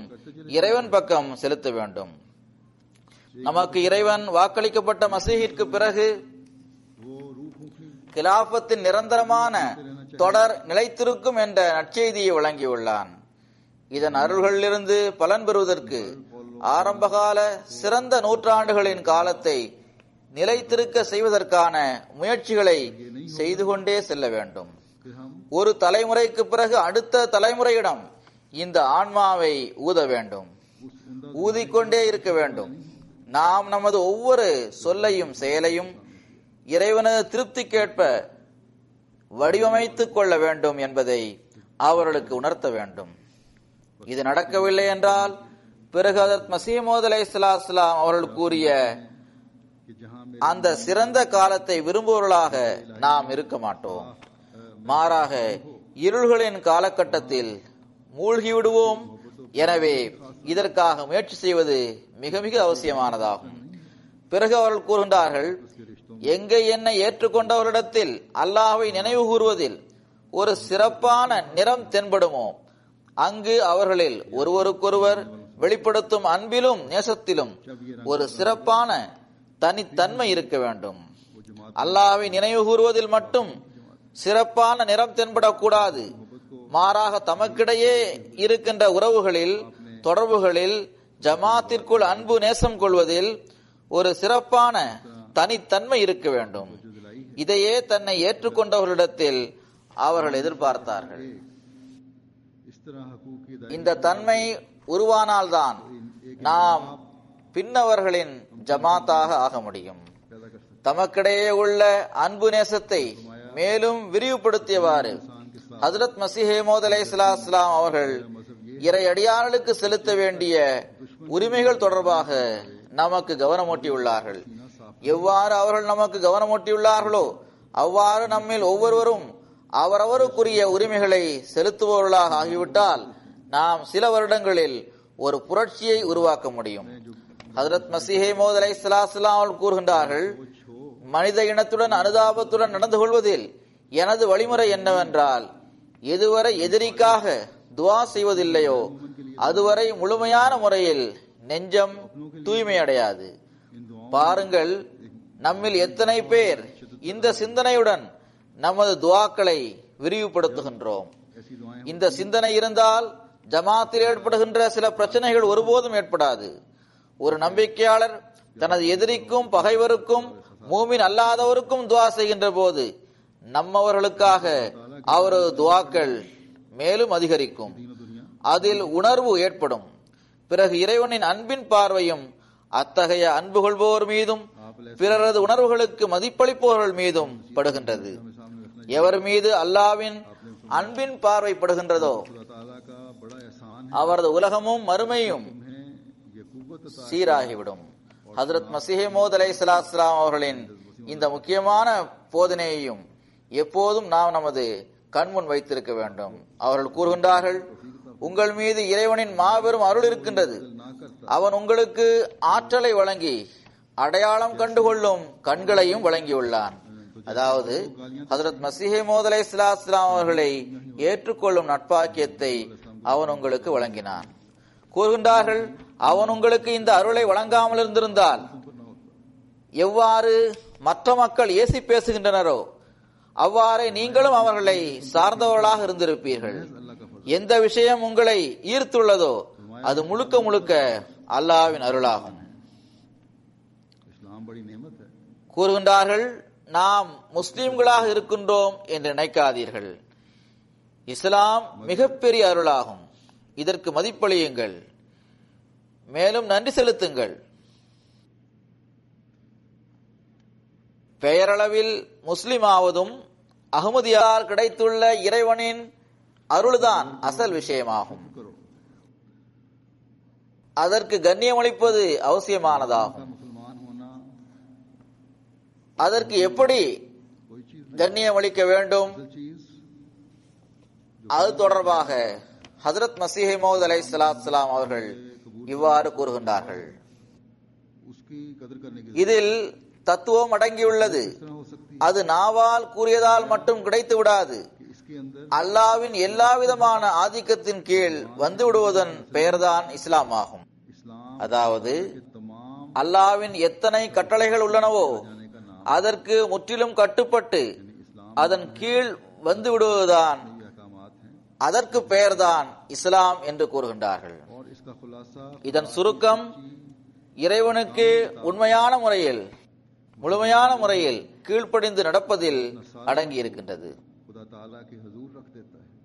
இறைவன் பக்கம் செலுத்த வேண்டும் நமக்கு இறைவன் வாக்களிக்கப்பட்ட மசீகிற்கு பிறகு वो रूह फूकनी கிலாபத்தின் நிரந்தரமான தொடர் நிலைத்திருக்கும் என்ற நற்செய்தியை வழங்கியுள்ளான் இதன் அருள்களிலிருந்து பலன் பெறுவதற்கு ஆரம்பகால சிறந்த நூற்றாண்டுகளின் காலத்தை நிலைத்திருக்க செய்வதற்கான முயற்சிகளை செய்து கொண்டே செல்ல வேண்டும் फिर हम ஒரு தலைமுறைக்கு பிறகு அடுத்த தலைமுறையிடம் இந்த ஆன்மாவை ஊத வேண்டும் उस उमदा ஊதிக்கொண்டே இருக்க வேண்டும் நாம் நமது ஒவ்வொரு சொல்லையும் செயலையும் இறைவனது திருப்திக்கேற்ப வடிவமைத்துக் கொள்ள வேண்டும் என்பதை அவர்களுக்கு உணர்த்த வேண்டும் இது நடக்கவில்லை என்றால் பிறகு அதற்கு மசீமோத் அலை இஸ்லாம் அவர்கள் கூறிய कि जहाँ मेरे அந்த சிறந்த காலத்தை விரும்புவர்களாக நாம் இருக்க மாட்டோம் மாறாக இருள்களின் காலகட்டத்தில் மூழ்கி விடுவோம் எனவே இதற்காக முயற்சி செய்வது மிக மிக அவசியமானதாகும் பிறகு அவர்கள் கூறுகின்றார்கள் எங்கே என்னை ஏற்றுக்கொண்டவரிடத்தில் அல்லாஹ்வை நினைவு கூறுவதில் ஒரு சிறப்பான நிறம் தென்படுமோ அங்கு அவர்களில் ஒருவருக்கொருவர் வெளிப்படுத்தும் அன்பிலும் நேசத்திலும் ஒரு சிறப்பான தனித்தன்மை இருக்க வேண்டும் அல்லாஹ்வை நினைவு கூறுவதில் மட்டும் சிறப்பான நிறம் தென்படக்கூடாது மாறாக தமக்கிடையே இருக்கின்ற உறவுகளில் தொடர்புகளில் ஜமாத்திற்குள் அன்பு நேசம் கொள்வதில் ஒரு சிறப்பான தனித்தன்மை இருக்க வேண்டும் இதையே தன்னை ஏற்றுக்கொண்டவர்களிடத்தில் அவர்கள் எதிர்பார்த்தார்கள் इस तरह हकूक की இந்த தன்மை உருவானால்தான் நாம் பின்னவர்களின் ஜமாத்தாக ஆக முடியும் पैदा कर सकते தமக்கிடையே உள்ள அன்பு நேசத்தை மேலும் விரிவுபடுத்தியவாறு ஹஜரத் மசிஹே மோத் அலை அவர்கள் இறை அடியார்களுக்கு செலுத்த வேண்டிய உரிமைகள் தொடர்பாக நமக்கு கவனமூட்டியுள்ளார்கள் எவ்வாறு அவர்கள் நமக்கு கவனமூட்டியுள்ளார்களோ அவ்வாறு நம்மில் ஒவ்வொருவரும் அவரவருக்குரிய உரிமைகளை செலுத்துபவர்களாக ஆகிவிட்டால் நாம் சில வருடங்களில் ஒரு புரட்சியை உருவாக்க முடியும் ஹஜரத் மசிஹே மோத் அலை அவர்கள் கூறுகின்றார்கள் மனித இனத்துடன் அனுதாபத்துடன் நடந்து கொள்வதில் எனது வழிமுறை என்னவென்றால் எதுவரை எதிரிக்காக துவா செய்வதில்லையோ அதுவரை முழுமையான முறையில் நெஞ்சம் தூய்மையடையாது பாருங்கள் நம்மில் எத்தனை பேர் இந்த சிந்தனையுடன் நமது துவாக்களை விரிவுபடுத்துகின்றோம் ऐसी दुआएं இந்த சிந்தனை இருந்தால் ஜமாத்தில் ஏற்படுகின்ற சில பிரச்சனைகள் ஒருபோதும் ஏற்படாது ஒரு நம்பிக்கையாளர் தனது எதிரிக்கும் பகைவருக்கும் மூமின் அல்லாதவருக்கும் துவா செய்கின்ற போது நம்மவர்களுக்காக அவரது துவாக்கள் மேலும் அதிகரிக்கும் அதில் உணர்வு ஏற்படும் பிறகு இறைவனின் அன்பின் பார்வையும் அத்தகைய அன்பு கொள்பவர் மீதும் பிறரது உணர்வுகளுக்கு மதிப்பளிப்பவர்கள் மீதும் படுகின்றது எவர் மீது அல்லாவின் அன்பின் பார்வை படுகின்றதோ खुदा ताला का बड़ा एहसान அவரது உலகமும் மறுமையும் है ये कुव्वत अता சீராகிவிடும் ஹஜரத் மசிஹே மோத் அலை அவர்களின் இந்த முக்கியமான போதனையையும் எப்போதும் நாம் நமது கண்முன் வைத்திருக்க வேண்டும் அவர்கள் கூறுகின்றார்கள் உங்கள் மீது இறைவனின் மாபெரும் அருள் இருக்கின்றது ना करता அவன் உங்களுக்கு ஆற்றலை வழங்கி அடையாளம் கண்டுகொள்ளும் கண்களையும் வழங்கியுள்ளான் அதாவது ஹஜரத் மசிஹே மோத் அலை அவர்களை ஏற்றுக்கொள்ளும் நட்பாக்கியத்தை அவன் உங்களுக்கு வழங்கினான் கூறுகின்றார்கள் அவன் உங்களுக்கு இந்த அருளை வழங்காமல் இருந்திருந்தால் எவ்வாறு மற்ற மக்கள் ஏசி பேசுகின்றனரோ அவ்வாறே நீங்களும் அவர்களை சார்ந்தவர்களாக இருந்திருப்பீர்கள் எந்த விஷயம் உங்களை ஈர்த்துள்ளதோ அது முழுக்க முழுக்க அல்லாஹ்வின் அருளாகும் इस्लाम बड़ी नेमत है கூறுகின்றார்கள் நாம் முஸ்லிம்களாக இருக்கின்றோம் என்று நினைக்காதீர்கள் இஸ்லாம் மிகப்பெரிய அருளாகும் இதற்கு மதிப்பளியுங்கள் மேலும் நன்றி செலுத்துங்கள் பெயரளவில் முஸ்லிம் ஆவதும் அகமதியால் கிடைத்துள்ள இறைவனின் அருள்தான் அசல் விஷயமாகும் करो அதற்கு கண்ணியமளிப்பது அவசியமானதாகும் मुसलमान होना அதற்கு எப்படி कोई चीज கண்ணியமளிக்க வேண்டும் नहीं चीज அது தொடர்பாக ஹஜரத் மசீஹ் மௌத் அலை சலாம் அவர்கள் இவ்வாறு கூறுகின்றார்கள் उसकी कदर करने की இதில் தத்துவம் அடங்கியுள்ளது इस तरह हो सकती அது நாவால் கூறியதால் மட்டும் கிடைத்து விடாது है कि इसके अंदर அல்லாவின் எல்லா விதமான ஆதிக்கத்தின் கீழ் வந்து விடுவதன் பெயர்தான் இஸ்லாம் ஆகும் इस्लाम அதாவது के तमाम அல்லாவின் எத்தனை கட்டளைகள் உள்ளனவோ जाने का नाम அதற்கு முற்றிலும் கட்டுப்பட்டு यानी इस्लाम அதன் கீழ் வந்து விடுவதுதான் ये अहकामात हैं அதற்கு பெயர்தான் இஸ்லாம் என்று கூறுகின்றார்கள் और इसका खुलासा இதன் சுருக்கம் இறைவனுக்கு உண்மையான முறையில் முழுமையான முறையில் கீழ்ப்படிந்து நடப்பதில் அடங்கி இருக்கின்றது खुदा ताला के हजूर रख देता है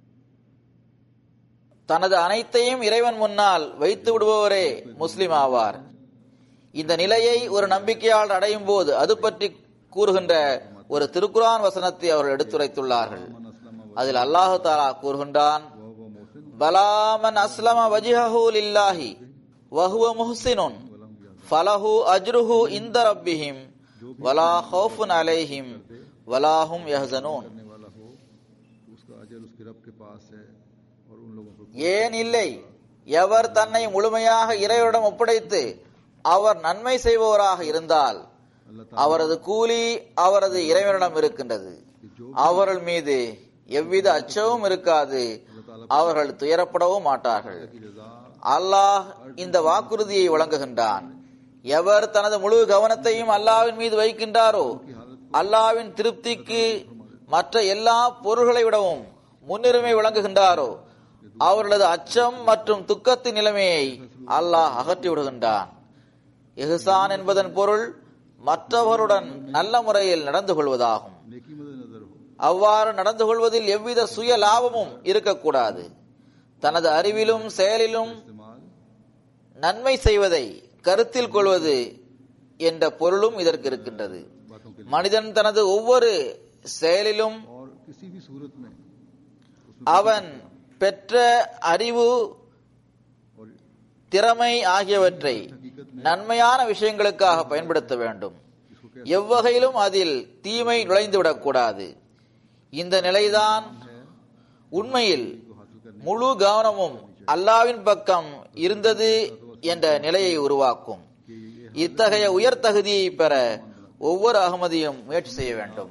தனது அனைத்தையும் இறைவன் முன்னால் வைத்து விடுபவரே முஸ்லிம் ஆவார் இந்த நிலையை ஒரு நம்பிக்கையாளர் அடையும் போது அது பற்றி கூறுகின்ற ஒரு திருக்குரான் வசனத்தை அவர்கள் எடுத்துரைத்துள்ளார்கள் मन असलम அதில் அல்லாஹு தாலா கூறுகின்றான் वह वो मोहसिन பலாமன் அஸ்லம வஜ்ஹஹு லில்லாஹி வஹுவ முஹ்சினுன் वलम या ஃபலஹு அஜ்ருஹு இந்த ரப்பிஹிம் வலா ஹௌஃபுன் அலைஹிம் வலாஹும் யஹ்சனூன் करने वाला हो तो उसका अजर उसके रब के पास है और उन लोगों पर ஏன் இல்லை எவர் தன்னை முழுமையாக இறைவனிடம் ஒப்படைத்து அவர் நன்மை செய்பவராக இருந்தால் अल्लाह அவரது கூலி அவரது இறைவனிடம் இருக்கின்றது அவர்கள் மீது எவ்வித அச்சமும் இருக்காது அவர்கள் துயரப்படவும் மாட்டார்கள் की रजा அல்லாஹ் இந்த வாக்குறுதியை வழங்குகின்றான் எவர் தனது முழு கவனத்தையும் அல்லாவின் மீது வைக்கின்றாரோ அல்லாவின் திருப்திக்கு மற்ற எல்லா பொருள்களை விடவும் முன்னுரிமை வழங்குகின்றாரோ அவர்களது அச்சம் மற்றும் துக்கத்தின் நிலைமையை அல்லாஹ் அகற்றி விடுகின்றான் இஹ்சான் என்பதன் பொருள் மற்றவருடன் நல்ல முறையில் நடந்து கொள்வதாகும் नेकी मद्द नजर हो அவ்வாறு நடந்து கொள்வதில் எவ்வித சுய லாபமும் இருக்கக்கூடாது தனது அறிவிலும் செயலிலும் इस्तेमाल நன்மை செய்வதை கருத்தில் கொள்வது என்ற பொருளும் இதற்கு இருக்கின்றது बातों के மனிதன் தனது ஒவ்வொரு செயலிலும் लिए और किसी भी सूरत में அவன் பெற்ற அறிவு और திறமை ஆகியவற்றை நன்மையான விஷயங்களுக்காக பயன்படுத்த வேண்டும் எவ்வகையிலும் அதில் தீமை நுழைந்துவிடக்கூடாது இந்த நிலைதான் உண்மையில் முழு கவனமும் அல்லாவின் பக்கம் இருந்தது என்ற நிலையை உருவாக்கும் இத்தகைய உயர் தகுதியை பெற ஒவ்வொரு அகமதியும் முயற்சி செய்ய வேண்டும்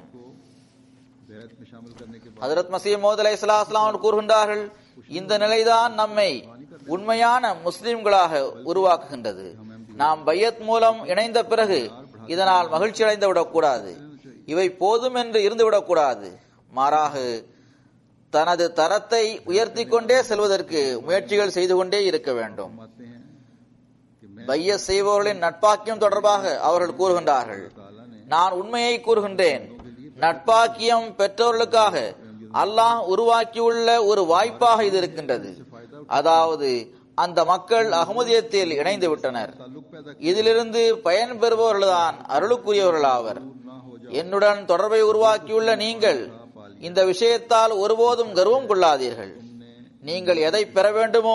बैत में शामिल करने के बाद ஹதரத் மசீம் மோத் அலை அவர்கள் கூறுகின்றார்கள் இந்த நிலைதான் நம்மை உண்மையான முஸ்லிம்களாக உருவாக்குகின்றது நாம் பையத் மூலம் இணைந்த பிறகு இதனால் மகிழ்ச்சி அடைந்து விடக்கூடாது இவை போதும் என்று இருந்து விடக்கூடாது மாறாக தனது தரத்தை உயர்த்தி கொண்டே செல்வதற்கு முயற்சிகள் செய்து கொண்டே இருக்க வேண்டும் फरमाते हैं कि मैं பைய செய்பவர்களின் நட்பாக்கியம் தொடர்பாக அவர்கள் கூறுகின்றார்கள் ताला ने நான் உண்மையை கூறுகின்றேன் நட்பாக்கியம் பெற்றோர்களுக்காக அல்லாஹ் உருவாக்கியுள்ள ஒரு வாய்ப்பாக இது இருக்கின்றது அதாவது அந்த மக்கள் அகமதியத்தில் இணைந்து விட்டனர் ताल्लुक पैदा இதிலிருந்து பயன் பெறுபவர்கள்தான் அருளுக்குரியவர்களாவர் ना हो என்னுடன் தொடர்பை உருவாக்கியுள்ள நீங்கள் இந்த விஷயத்தால் ஒருபோதும் கர்வம் கொள்ளாதீர்கள் நீங்கள் எதை பெற வேண்டுமோ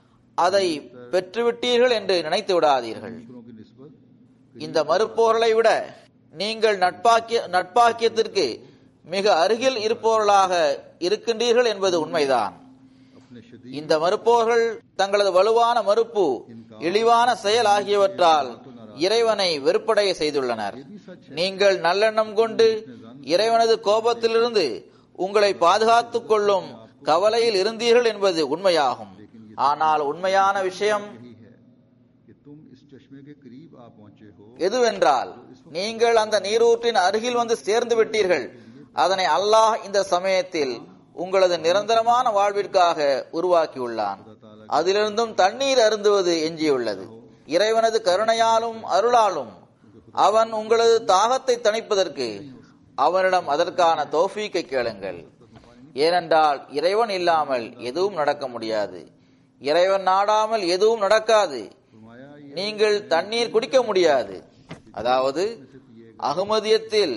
அதை பெற்றுவிட்டீர்கள் என்று நினைத்து விடாதீர்கள் दूसरों की निस्बत இந்த மறுப்போர்களை விட நீங்கள் நட்பாக்கிய நட்பாக்கியத்திற்கு மிக அருகில் இருப்பவர்களாக இருக்கின்றீர்கள் என்பது உண்மைதான் अपने शदीद இந்த மறுப்போர்கள் தங்களது வலுவான மறுப்பு இழிவான செயல் ஆகியவற்றால் இறைவனை வெறுப்படைய செய்துள்ளனர் நீங்கள் நல்லெண்ணம் கொண்டு இறைவனது கோபத்திலிருந்து உங்களை பாதுகாத்துக் கொள்ளும் கவலையில் இருந்தீர்கள் என்பது உண்மையாகும் ஆனால் உண்மையான விஷயம் यही है कि तुम इस चश्मे के करीब आ पहुंचे हो எதுவென்றால் நீங்கள் அந்த நீரூற்றின் அருகில் வந்து சேர்ந்து விட்டீர்கள் அதனை அல்லாஹ் இந்த சமயத்தில் உங்களது நிரந்தரமான வாழ்விற்காக உருவாக்கியுள்ளான் அதிலிருந்தும் தண்ணீர் அருந்துவது எஞ்சியுள்ளது இறைவனது கருணையாலும் அருளாலும் அவன் உங்களது தாகத்தை தணிப்பதற்கு அவனிடம் அதற்கான தோஃபீக்கை கேளுங்கள் ஏனென்றால் இறைவன் இல்லாமல் எதுவும் நடக்க முடியாது இறைவன் நாடாமல் எதுவும் நடக்காது फरमाया ये நீங்கள் தண்ணீர் குடிக்க முடியாது அதாவது அகமதியத்தில்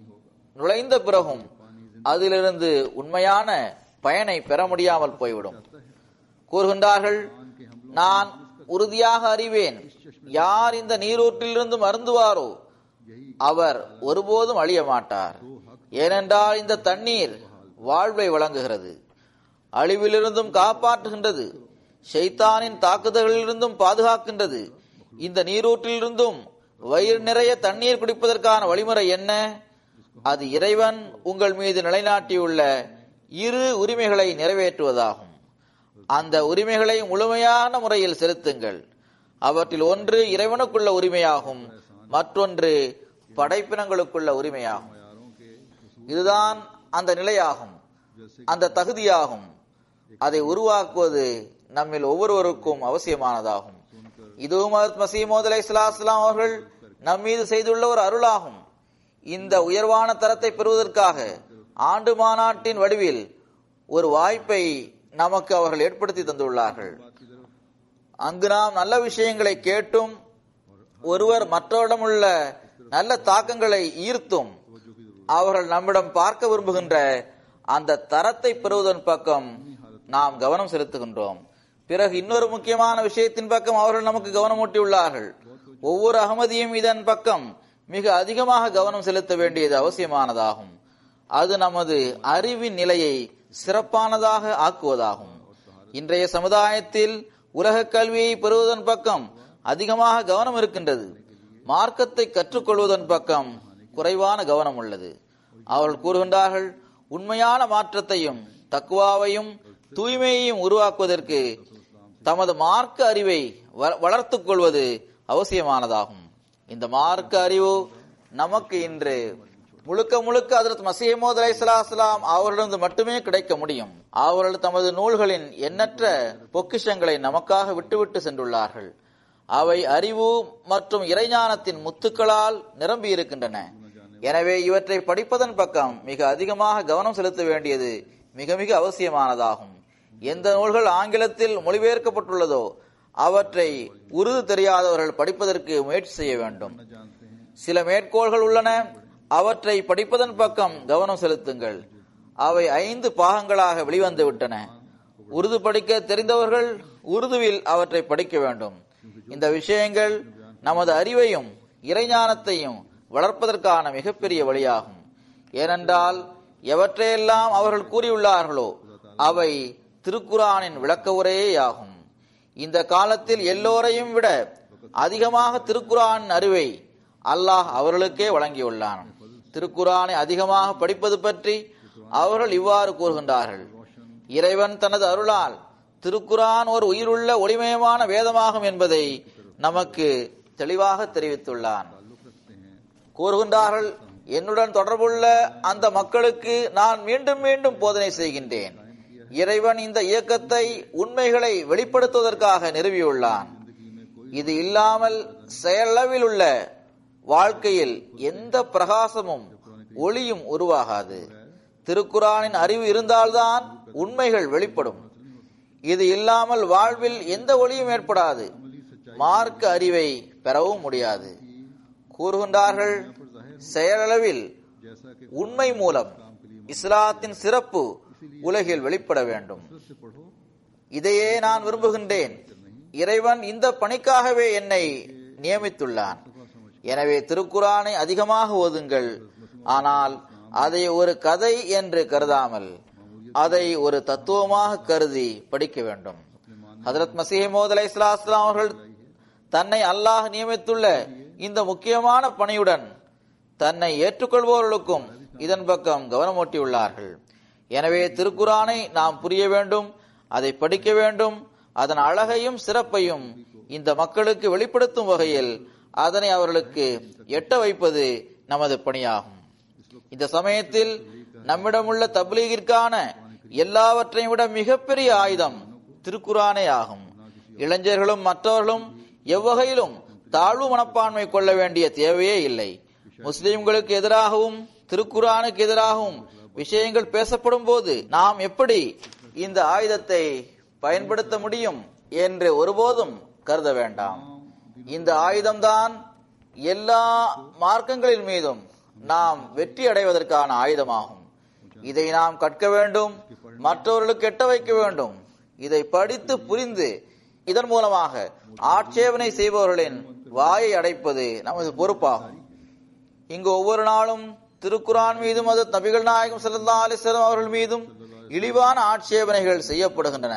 நுழைந்த பிறகும் அதிலிருந்து உண்மையான பயனை பெற முடியாமல் போய்விடும் கூறுகின்றார்கள் நான் உறுதியாக அறிவேன் யார் இந்த நீரூற்றிலிருந்து மருந்துவாரோ அவர் ஒருபோதும் அழிய மாட்டார் ஏனென்றால் இந்த தண்ணீர் வாழ்வை வழங்குகிறது அழிவிலிருந்தும் காப்பாற்றுகின்றது ஷைத்தானின் தாக்குதல்களிலிருந்தும் பாதுகாக்கின்றது இந்த நீரூற்றிலிருந்தும் வயிறு நிறைய தண்ணீர் குடிப்பதற்கான வழிமுறை என்ன அது இறைவன் உங்கள் மீது நிலைநாட்டியுள்ள இரு உரிமைகளை நிறைவேற்றுவதாகும் அந்த உரிமைகளை முழுமையான முறையில் செலுத்துங்கள் அவற்றில் ஒன்று இறைவனுக்குள்ள உரிமையாகும் மற்றொன்று படைப்பினங்களுக்குள்ள உரிமையாகும் यारों के இதுதான் அந்த நிலையாகும் அந்த தகுதியாகும் அதை உருவாக்குவது நம்மில் ஒவ்வொருவருக்கும் அவசியமானதாகும் இதுவும் ஹஜ்ரத் மசீமோத் அலை இஸ்லாம் அவர்கள் நம் மீது செய்துள்ள ஒரு அருளாகும் இந்த உயர்வான தரத்தை பெறுவதற்காக ஆண்டு மாநாட்டின் வடிவில் ஒரு வாய்ப்பை நமக்கு அவர்கள் ஏற்படுத்தி தந்துள்ளார்கள் அங்கு நாம் நல்ல விஷயங்களை கேட்டும் ஒருவர் மற்றவரிடம் உள்ள நல்ல தாக்கங்களை ஈர்த்தும் அவர்கள் நம்மிடம் பார்க்க விரும்புகின்ற அந்த தரத்தை பெறுவதன் பக்கம் நாம் கவனம் செலுத்துகின்றோம் பிறகு இன்னொரு முக்கியமான விஷயத்தின் பக்கம் அவர்கள் நமக்கு கவனமூட்டியுள்ளார்கள் ஒவ்வொரு அகமதியும் இதன் பக்கம் மிக அதிகமாக கவனம் செலுத்த வேண்டியது அவசியமானதாகும் அது நமது அறிவின் நிலையை சிறப்பானதாக ஆக்குவதாகும் இன்றைய சமுதாயத்தில் உலக கல்வியை பெறுவதன் பக்கம் அதிகமாக கவனம் இருக்கின்றது மார்க்கத்தை கற்றுக்கொள்வதன் பக்கம் குறைவான கவனம் உள்ளது அவர்கள் கூறுகின்றார்கள் உண்மையான மாற்றத்தையும் தக்குவாவையும் தூய்மையையும் உருவாக்குவதற்கு தமது மார்க்க அறிவை வ- வளர்த்துக் கொள்வது அவசியமானதாகும் இந்த மார்க்க அறிவு நமக்கு இன்று முழுக்க முழுக்க அதற்கு மசீமோத் அலைஹிஸ்ஸலாம் அவர்களிருந்து மட்டுமே கிடைக்க முடியும் அவர்கள் தமது நூல்களின் எண்ணற்ற பொக்கிஷங்களை நமக்காக விட்டுவிட்டு சென்றுள்ளார்கள் அவை அறிவு மற்றும் இறைஞானத்தின் முத்துக்களால் நிரம்பி இருக்கின்றன எனவே இவற்றை படிப்பதன் பக்கம் மிக அதிகமாக கவனம் செலுத்த வேண்டியது மிக மிக அவசியமானதாகும் எந்த நூல்கள் ஆங்கிலத்தில் மொழிபெயர்க்கப்பட்டுள்ளதோ அவற்றை உருது தெரியாதவர்கள் படிப்பதற்கு முயற்சி செய்ய வேண்டும் जानते हैं சில மேற்கோள்கள் உள்ளன அவற்றை படிப்பதன் பக்கம் கவனம் செலுத்துங்கள் அவை ஐந்து பாகங்களாக வெளிவந்து விட்டன உருது படிக்க தெரிந்தவர்கள் உருதுவில் அவற்றை படிக்க வேண்டும் இந்த விஷயங்கள் நமது அறிவையும் இறைஞானத்தையும் வளர்ப்பதற்கான மிகப்பெரிய வழியாகும் ஏனென்றால் எவற்றையெல்லாம் அவர்கள் கூறியுள்ளார்களோ அவை திருக்குரானின் விளக்க உரையேயாகும் இந்த காலத்தில் எல்லோரையும் விட அதிகமாக திருக்குரான் அறிவை அல்லாஹ் அவர்களுக்கே வழங்கியுள்ளான் திருக்குரானை அதிகமாக படிப்பது பற்றி அவர்கள் இவ்வாறு கூறுகின்றார்கள் இறைவன் தனது அருளால் திருக்குரான் ஒரு உயிருள்ள ஒளிமயமான வேதமாகும் என்பதை நமக்கு தெளிவாக தெரிவித்துள்ளான் கூறுகின்றார்கள் என்னுடன் தொடர்புள்ள அந்த மக்களுக்கு நான் மீண்டும் மீண்டும் போதனை செய்கின்றேன் இறைவன் இந்த இயக்கத்தை உண்மைகளை வெளிப்படுத்துவதற்காக நிறுவியுள்ளான் இது இல்லாமல் செயலளவில் உள்ள வாழ்க்கையில் எந்த பிரகாசமும் ஒளியும் உருவாகாது திருக்குரானின் அறிவு இருந்தால்தான் உண்மைகள் வெளிப்படும் இது இல்லாமல் வாழ்வில் எந்த ஒளியும் ஏற்படாது மார்க்க அறிவை பெறவும் முடியாது கூறுகின்றார்கள் செயலளவில் जैसा कि உண்மை மூலம் இஸ்லாத்தின் சிறப்பு உலகில் வெளிப்பட வேண்டும் से पढ़ो இதையே நான் விரும்புகின்றேன் இறைவன் இந்த பணிக்காகவே என்னை நியமித்துள்ளான் எனவே திருக்குரானை அதிகமாக ஓதுங்கள் ஆனால் அதை ஒரு கதை என்று கருதாமல் அதை ஒரு தத்துவமாக கருதி படிக்க வேண்டும் ஹதரத் மசீமோத் அலை அவர்கள் தன்னை அல்லாஹ் நியமித்துள்ள இந்த முக்கியமான பணியுடன் தன்னை ஏற்றுக்கொள்பவர்களுக்கும் இதன் பக்கம் கவனமூட்டியுள்ளார்கள் எனவே திருக்குரானை நாம் புரிய வேண்டும் அதை படிக்க வேண்டும் அதன் அழகையும் சிறப்பையும் இந்த மக்களுக்கு வெளிப்படுத்தும் வகையில் அதனை அவர்களுக்கு எட்ட வைப்பது நமது பணியாகும் இந்த சமயத்தில் நம்மிடமுள்ள தப்லீகிற்கான எல்லாவற்றையும் விட மிகப்பெரிய ஆயுதம் திருக்குரானே ஆகும் இளைஞர்களும் மற்றவர்களும் எவ்வகையிலும் தாழ்வு மனப்பான்மை கொள்ள வேண்டிய தேவையே இல்லை முஸ்லிம்களுக்கு எதிராகவும் திருக்குரானுக்கு எதிராகவும் விஷயங்கள் பேசப்படும் போது நாம் எப்படி இந்த ஆயுதத்தை பயன்படுத்த முடியும் என்று ஒருபோதும் கருத வேண்டாம் இந்த ஆயுதம்தான் எல்லா மார்க்கங்களின் மீதும் நாம் வெற்றி அடைவதற்கான ஆயுதமாகும் இதை நாம் கற்க வேண்டும் மற்றவர்களுக்கு எட்ட வைக்க வேண்டும் இதை படித்து புரிந்து இதன் மூலமாக ஆட்சேபனை செய்பவர்களின் வாயை அடைப்பது நமது பொறுப்பாகும் இங்கு ஒவ்வொரு நாளும் திருக்குரான் மீதும் அது நபிகள் நாயகம் ஸல்லல்லாஹு அலைஹி வஸல்லம் அவர்கள் மீதும் இழிவான ஆட்சேபனைகள் செய்யப்படுகின்றன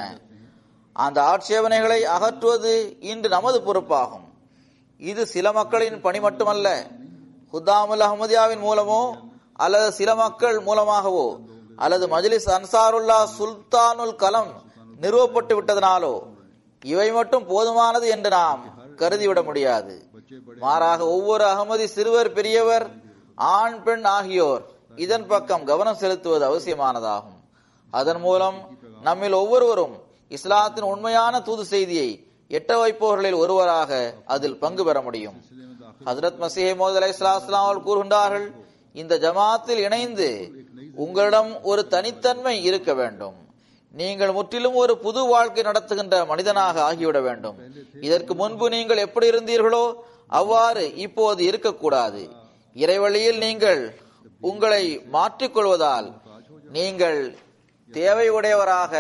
அந்த ஆட்சேபனைகளை அகற்றுவது இன்று நமது பொறுப்பாகும் இது சில மக்களின் பணி மட்டுமல்ல ஹுத்தாமுல் அஹமதியாவின் மூலமோ அல்லது சில மக்கள் மூலமாகவோ அல்லது மஜ்லிஸ் அன்சாருல்லா சுல்தானுல் கலம் நிறுவப்பட்டு விட்டதனாலோ இவை மட்டும் போதுமானது என்று நாம் கருதிவிட முடியாது மாறாக ஒவ்வொரு அகமதி சிறுவர் பெரியவர் ஆண் பெண் ஆகியோர் இதன் பக்கம் கவனம் செலுத்துவது அவசியமானதாகும் அதன் மூலம் நம்மில் ஒவ்வொருவரும் இஸ்லாத்தின் உண்மையான தூது செய்தியை எட்ட வைப்பவர்களில் ஒருவராக அதில் பங்கு பெற முடியும் ஹசரத் மசீஹ் மோத் அலை அவர்கள் கூறுகின்றார்கள் இந்த ஜமாத்தில் இணைந்து உங்களிடம் ஒரு தனித்தன்மை இருக்க வேண்டும் நீங்கள் முற்றிலும் ஒரு புது வாழ்க்கை நடத்துகின்ற மனிதனாக ஆகிவிட வேண்டும் இதற்கு முன்பு நீங்கள் எப்படி இருந்தீர்களோ அவ்வாறு இப்போது இருக்கக்கூடாது இறைவழியில் நீங்கள் உங்களை மாற்றிக்கொள்வதால் நீங்கள் தேவை உடையவராக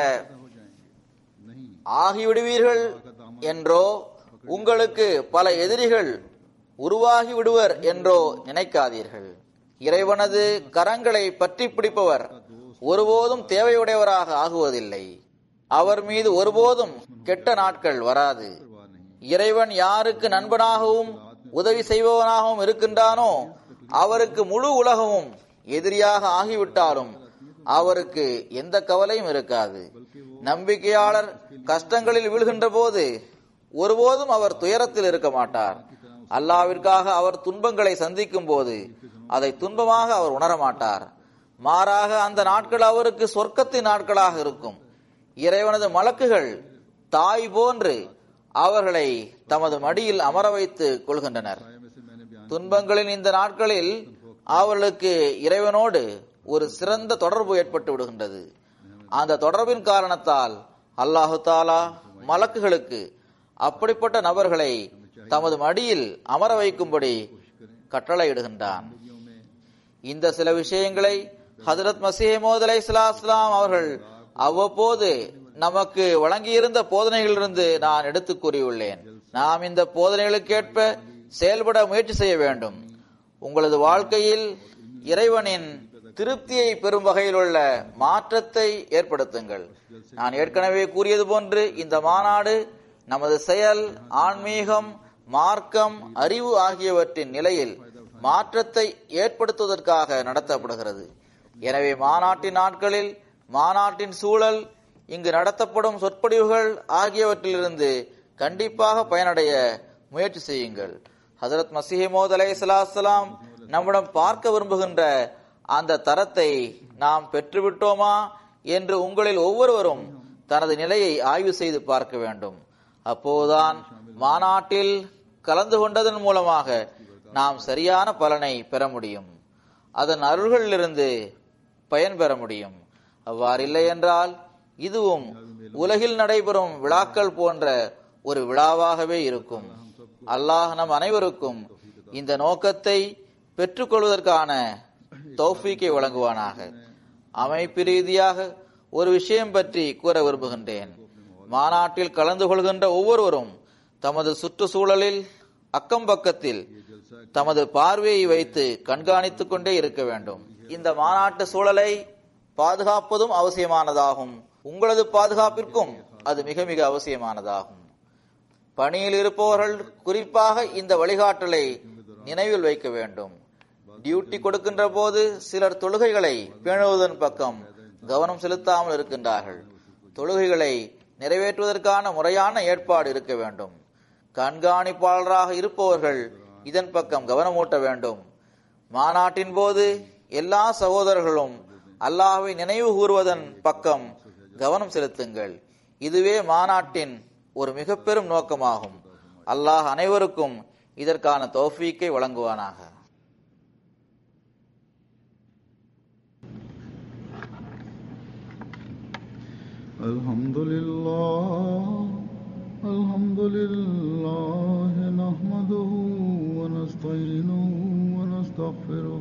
नहीं ஆகிவிடுவீர்கள் என்றோ உங்களுக்கு பல எதிரிகள் உருவாகி விடுவர் என்றோ நினைக்காதீர்கள் இறைவனது கரங்களை பற்றி பிடிப்பவர் ஒருபோதும் தேவையுடையவராக ஆகுவதில்லை அவர் மீது ஒருபோதும் கெட்ட நாட்கள் வராது परवाह नहीं இறைவன் யாருக்கு நண்பனாகவும் உதவி செய்பவனாகவும் இருக்கின்றானோ அவருக்கு முழு உலகமும் எதிரியாக ஆகிவிட்டாலும் அவருக்கு எந்த கவலையும் இருக்காது நம்பிக்கையாளர் கஷ்டங்களில் வீழ்கின்ற போது ஒருபோதும் அவர் துயரத்தில் இருக்க மாட்டார் அல்லாவிற்காக அவர் துன்பங்களை சந்திக்கும் போது அதை துன்பமாக அவர் உணர மாட்டார் மாறாக அந்த நாட்கள் அவருக்கு சொர்க்கத்தின் நாட்களாக இருக்கும் இறைவனது மலக்குகள் தாய் போன்று அவர்களை தமது மடியில் அமர வைத்து கொள்கின்றனர் आया में से मैंने बयान துன்பங்களின் இந்த நாட்களில் அவர்களுக்கு இறைவனோடு ஒரு சிறந்த தொடர்பு ஏற்பட்டு விடுகின்றது அந்த தொடர்பின் காரணத்தால் அல்லாஹு தாலா மலக்குகளுக்கு அப்படிப்பட்ட நபர்களை தமது மடியில் அமர வைக்கும்படி கட்டளையிடுகின்றான் जिंदगियों में இந்த சில விஷயங்களை ஹதரத் மசீமோத் அலை அவர்கள் அவ்வப்போது நமக்கு வழங்கியிருந்த போதனைகளிலிருந்து நான் எடுத்துக் கூறியுள்ளேன் நாம் இந்த போதனைகளுக்கேற்ப செயல்பட முயற்சி செய்ய வேண்டும் உங்களது வாழ்க்கையில் இறைவனின் திருப்தியை பெறும் வகையில் உள்ள மாற்றத்தை ஏற்படுத்துங்கள் நான் ஏற்கனவே கூறியது போன்று இந்த மாநாடு நமது செயல் ஆன்மீகம் மார்க்கம் அறிவு ஆகியவற்றின் நிலையில் மாற்றத்தை ஏற்படுத்துவதற்காக நடத்தப்படுகிறது எனவே மாநாட்டின் நாட்களில் மாநாட்டின் சூழல் இங்கு நடத்தப்படும் சொற்பொழிவுகள் ஆகியவற்றிலிருந்து கண்டிப்பாக பயனடைய முயற்சி செய்யுங்கள் ஹசரத் மசீமோத் அலை சலாசலாம் நம்மிடம் பார்க்க விரும்புகின்ற அந்த தரத்தை நாம் பெற்றுவிட்டோமா என்று உங்களில் ஒவ்வொருவரும் தனது நிலையை ஆய்வு செய்து பார்க்க வேண்டும் அப்போதுதான் மாநாட்டில் கலந்து கொண்டதன் மூலமாக நாம் சரியான பலனை பெற முடியும் அதன் அருள்களிலிருந்து பயன் பெற முடியும் அவ்வாறில்லை என்றால் இதுவும் உலகில் நடைபெறும் விழாக்கள் போன்ற ஒரு விழாவாகவே இருக்கும் அல்லாஹ் நம் அனைவருக்கும் இந்த நோக்கத்தை பெற்றுக்கொள்வதற்கான தௌஃபீக்கை வழங்குவானாக அமைப்பு ரீதியாக ஒரு விஷயம் பற்றி கூற விரும்புகின்றேன் மாநாட்டில் கலந்து கொள்கின்ற ஒவ்வொருவரும் தமது சுற்றுச்சூழலில் அக்கம் பக்கத்தில் தமது பார்வையை வைத்து கண்காணித்துக் கொண்டே இருக்க வேண்டும் இந்த மாநாட்டு சூழலை பாதுகாப்பதும் அவசியமானதாகும் உங்களது பாதுகாப்பிற்கும் அது மிக மிக அவசியமானதாகும் பணியில் இருப்பவர்கள் குறிப்பாக இந்த வழிகாட்டலை நினைவில் வைக்க வேண்டும் டியூட்டி கொடுக்கின்ற போது சிலர் தொழுகைகளை பேணுவதன் பக்கம் கவனம் செலுத்தாமல் இருக்கின்றார்கள் தொழுகைகளை நிறைவேற்றுவதற்கான முறையான ஏற்பாடு இருக்க வேண்டும் கண்காணிப்பாளராக இருப்பவர்கள் இதன் பக்கம் கவனமூட்ட வேண்டும் மாநாட்டின் போது எல்லா சகோதரர்களும் அல்லாஹ்வை நினைவு கூறுவதன் பக்கம் கவனம் செலுத்துங்கள் இதுவே மாநாட்டின் ஒரு மிக பெரும் நோக்கமாகும் அல்லாஹ் அனைவருக்கும் இதற்கான தௌஃபீக்கை வழங்குவானாக الحمد لله الحمد لله نحمده ونستعينه ونستغفره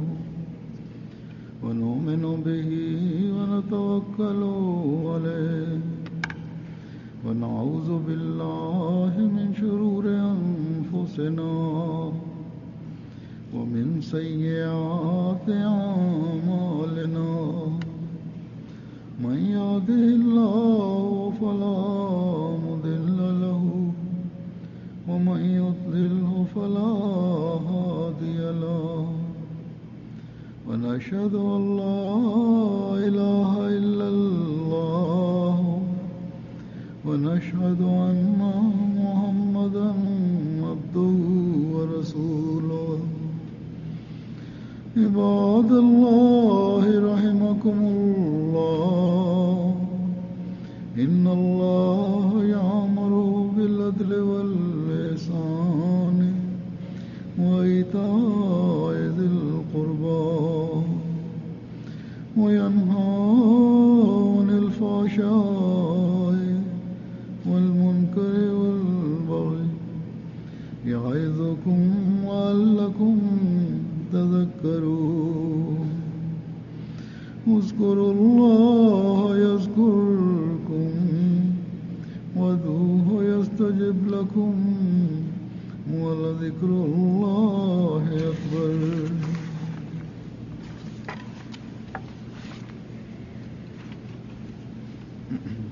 ونؤمن به ونتوكل عليه ونعوذ بالله من شرور أنفسنا ومن سيئات أعمالنا من يهده الله فلا مضل له ومن يضلله فلا هادي له ونشهد أن لا إله ونشهد أن محمدا عبده ورسوله عباد الله رحمكم الله إن الله يأمر بالعدل والإحسان وإيتاء ذي القربى وينهى عن الفحشاء والمنكر والبغي يعظكم لعلكم تذكرون اذكروا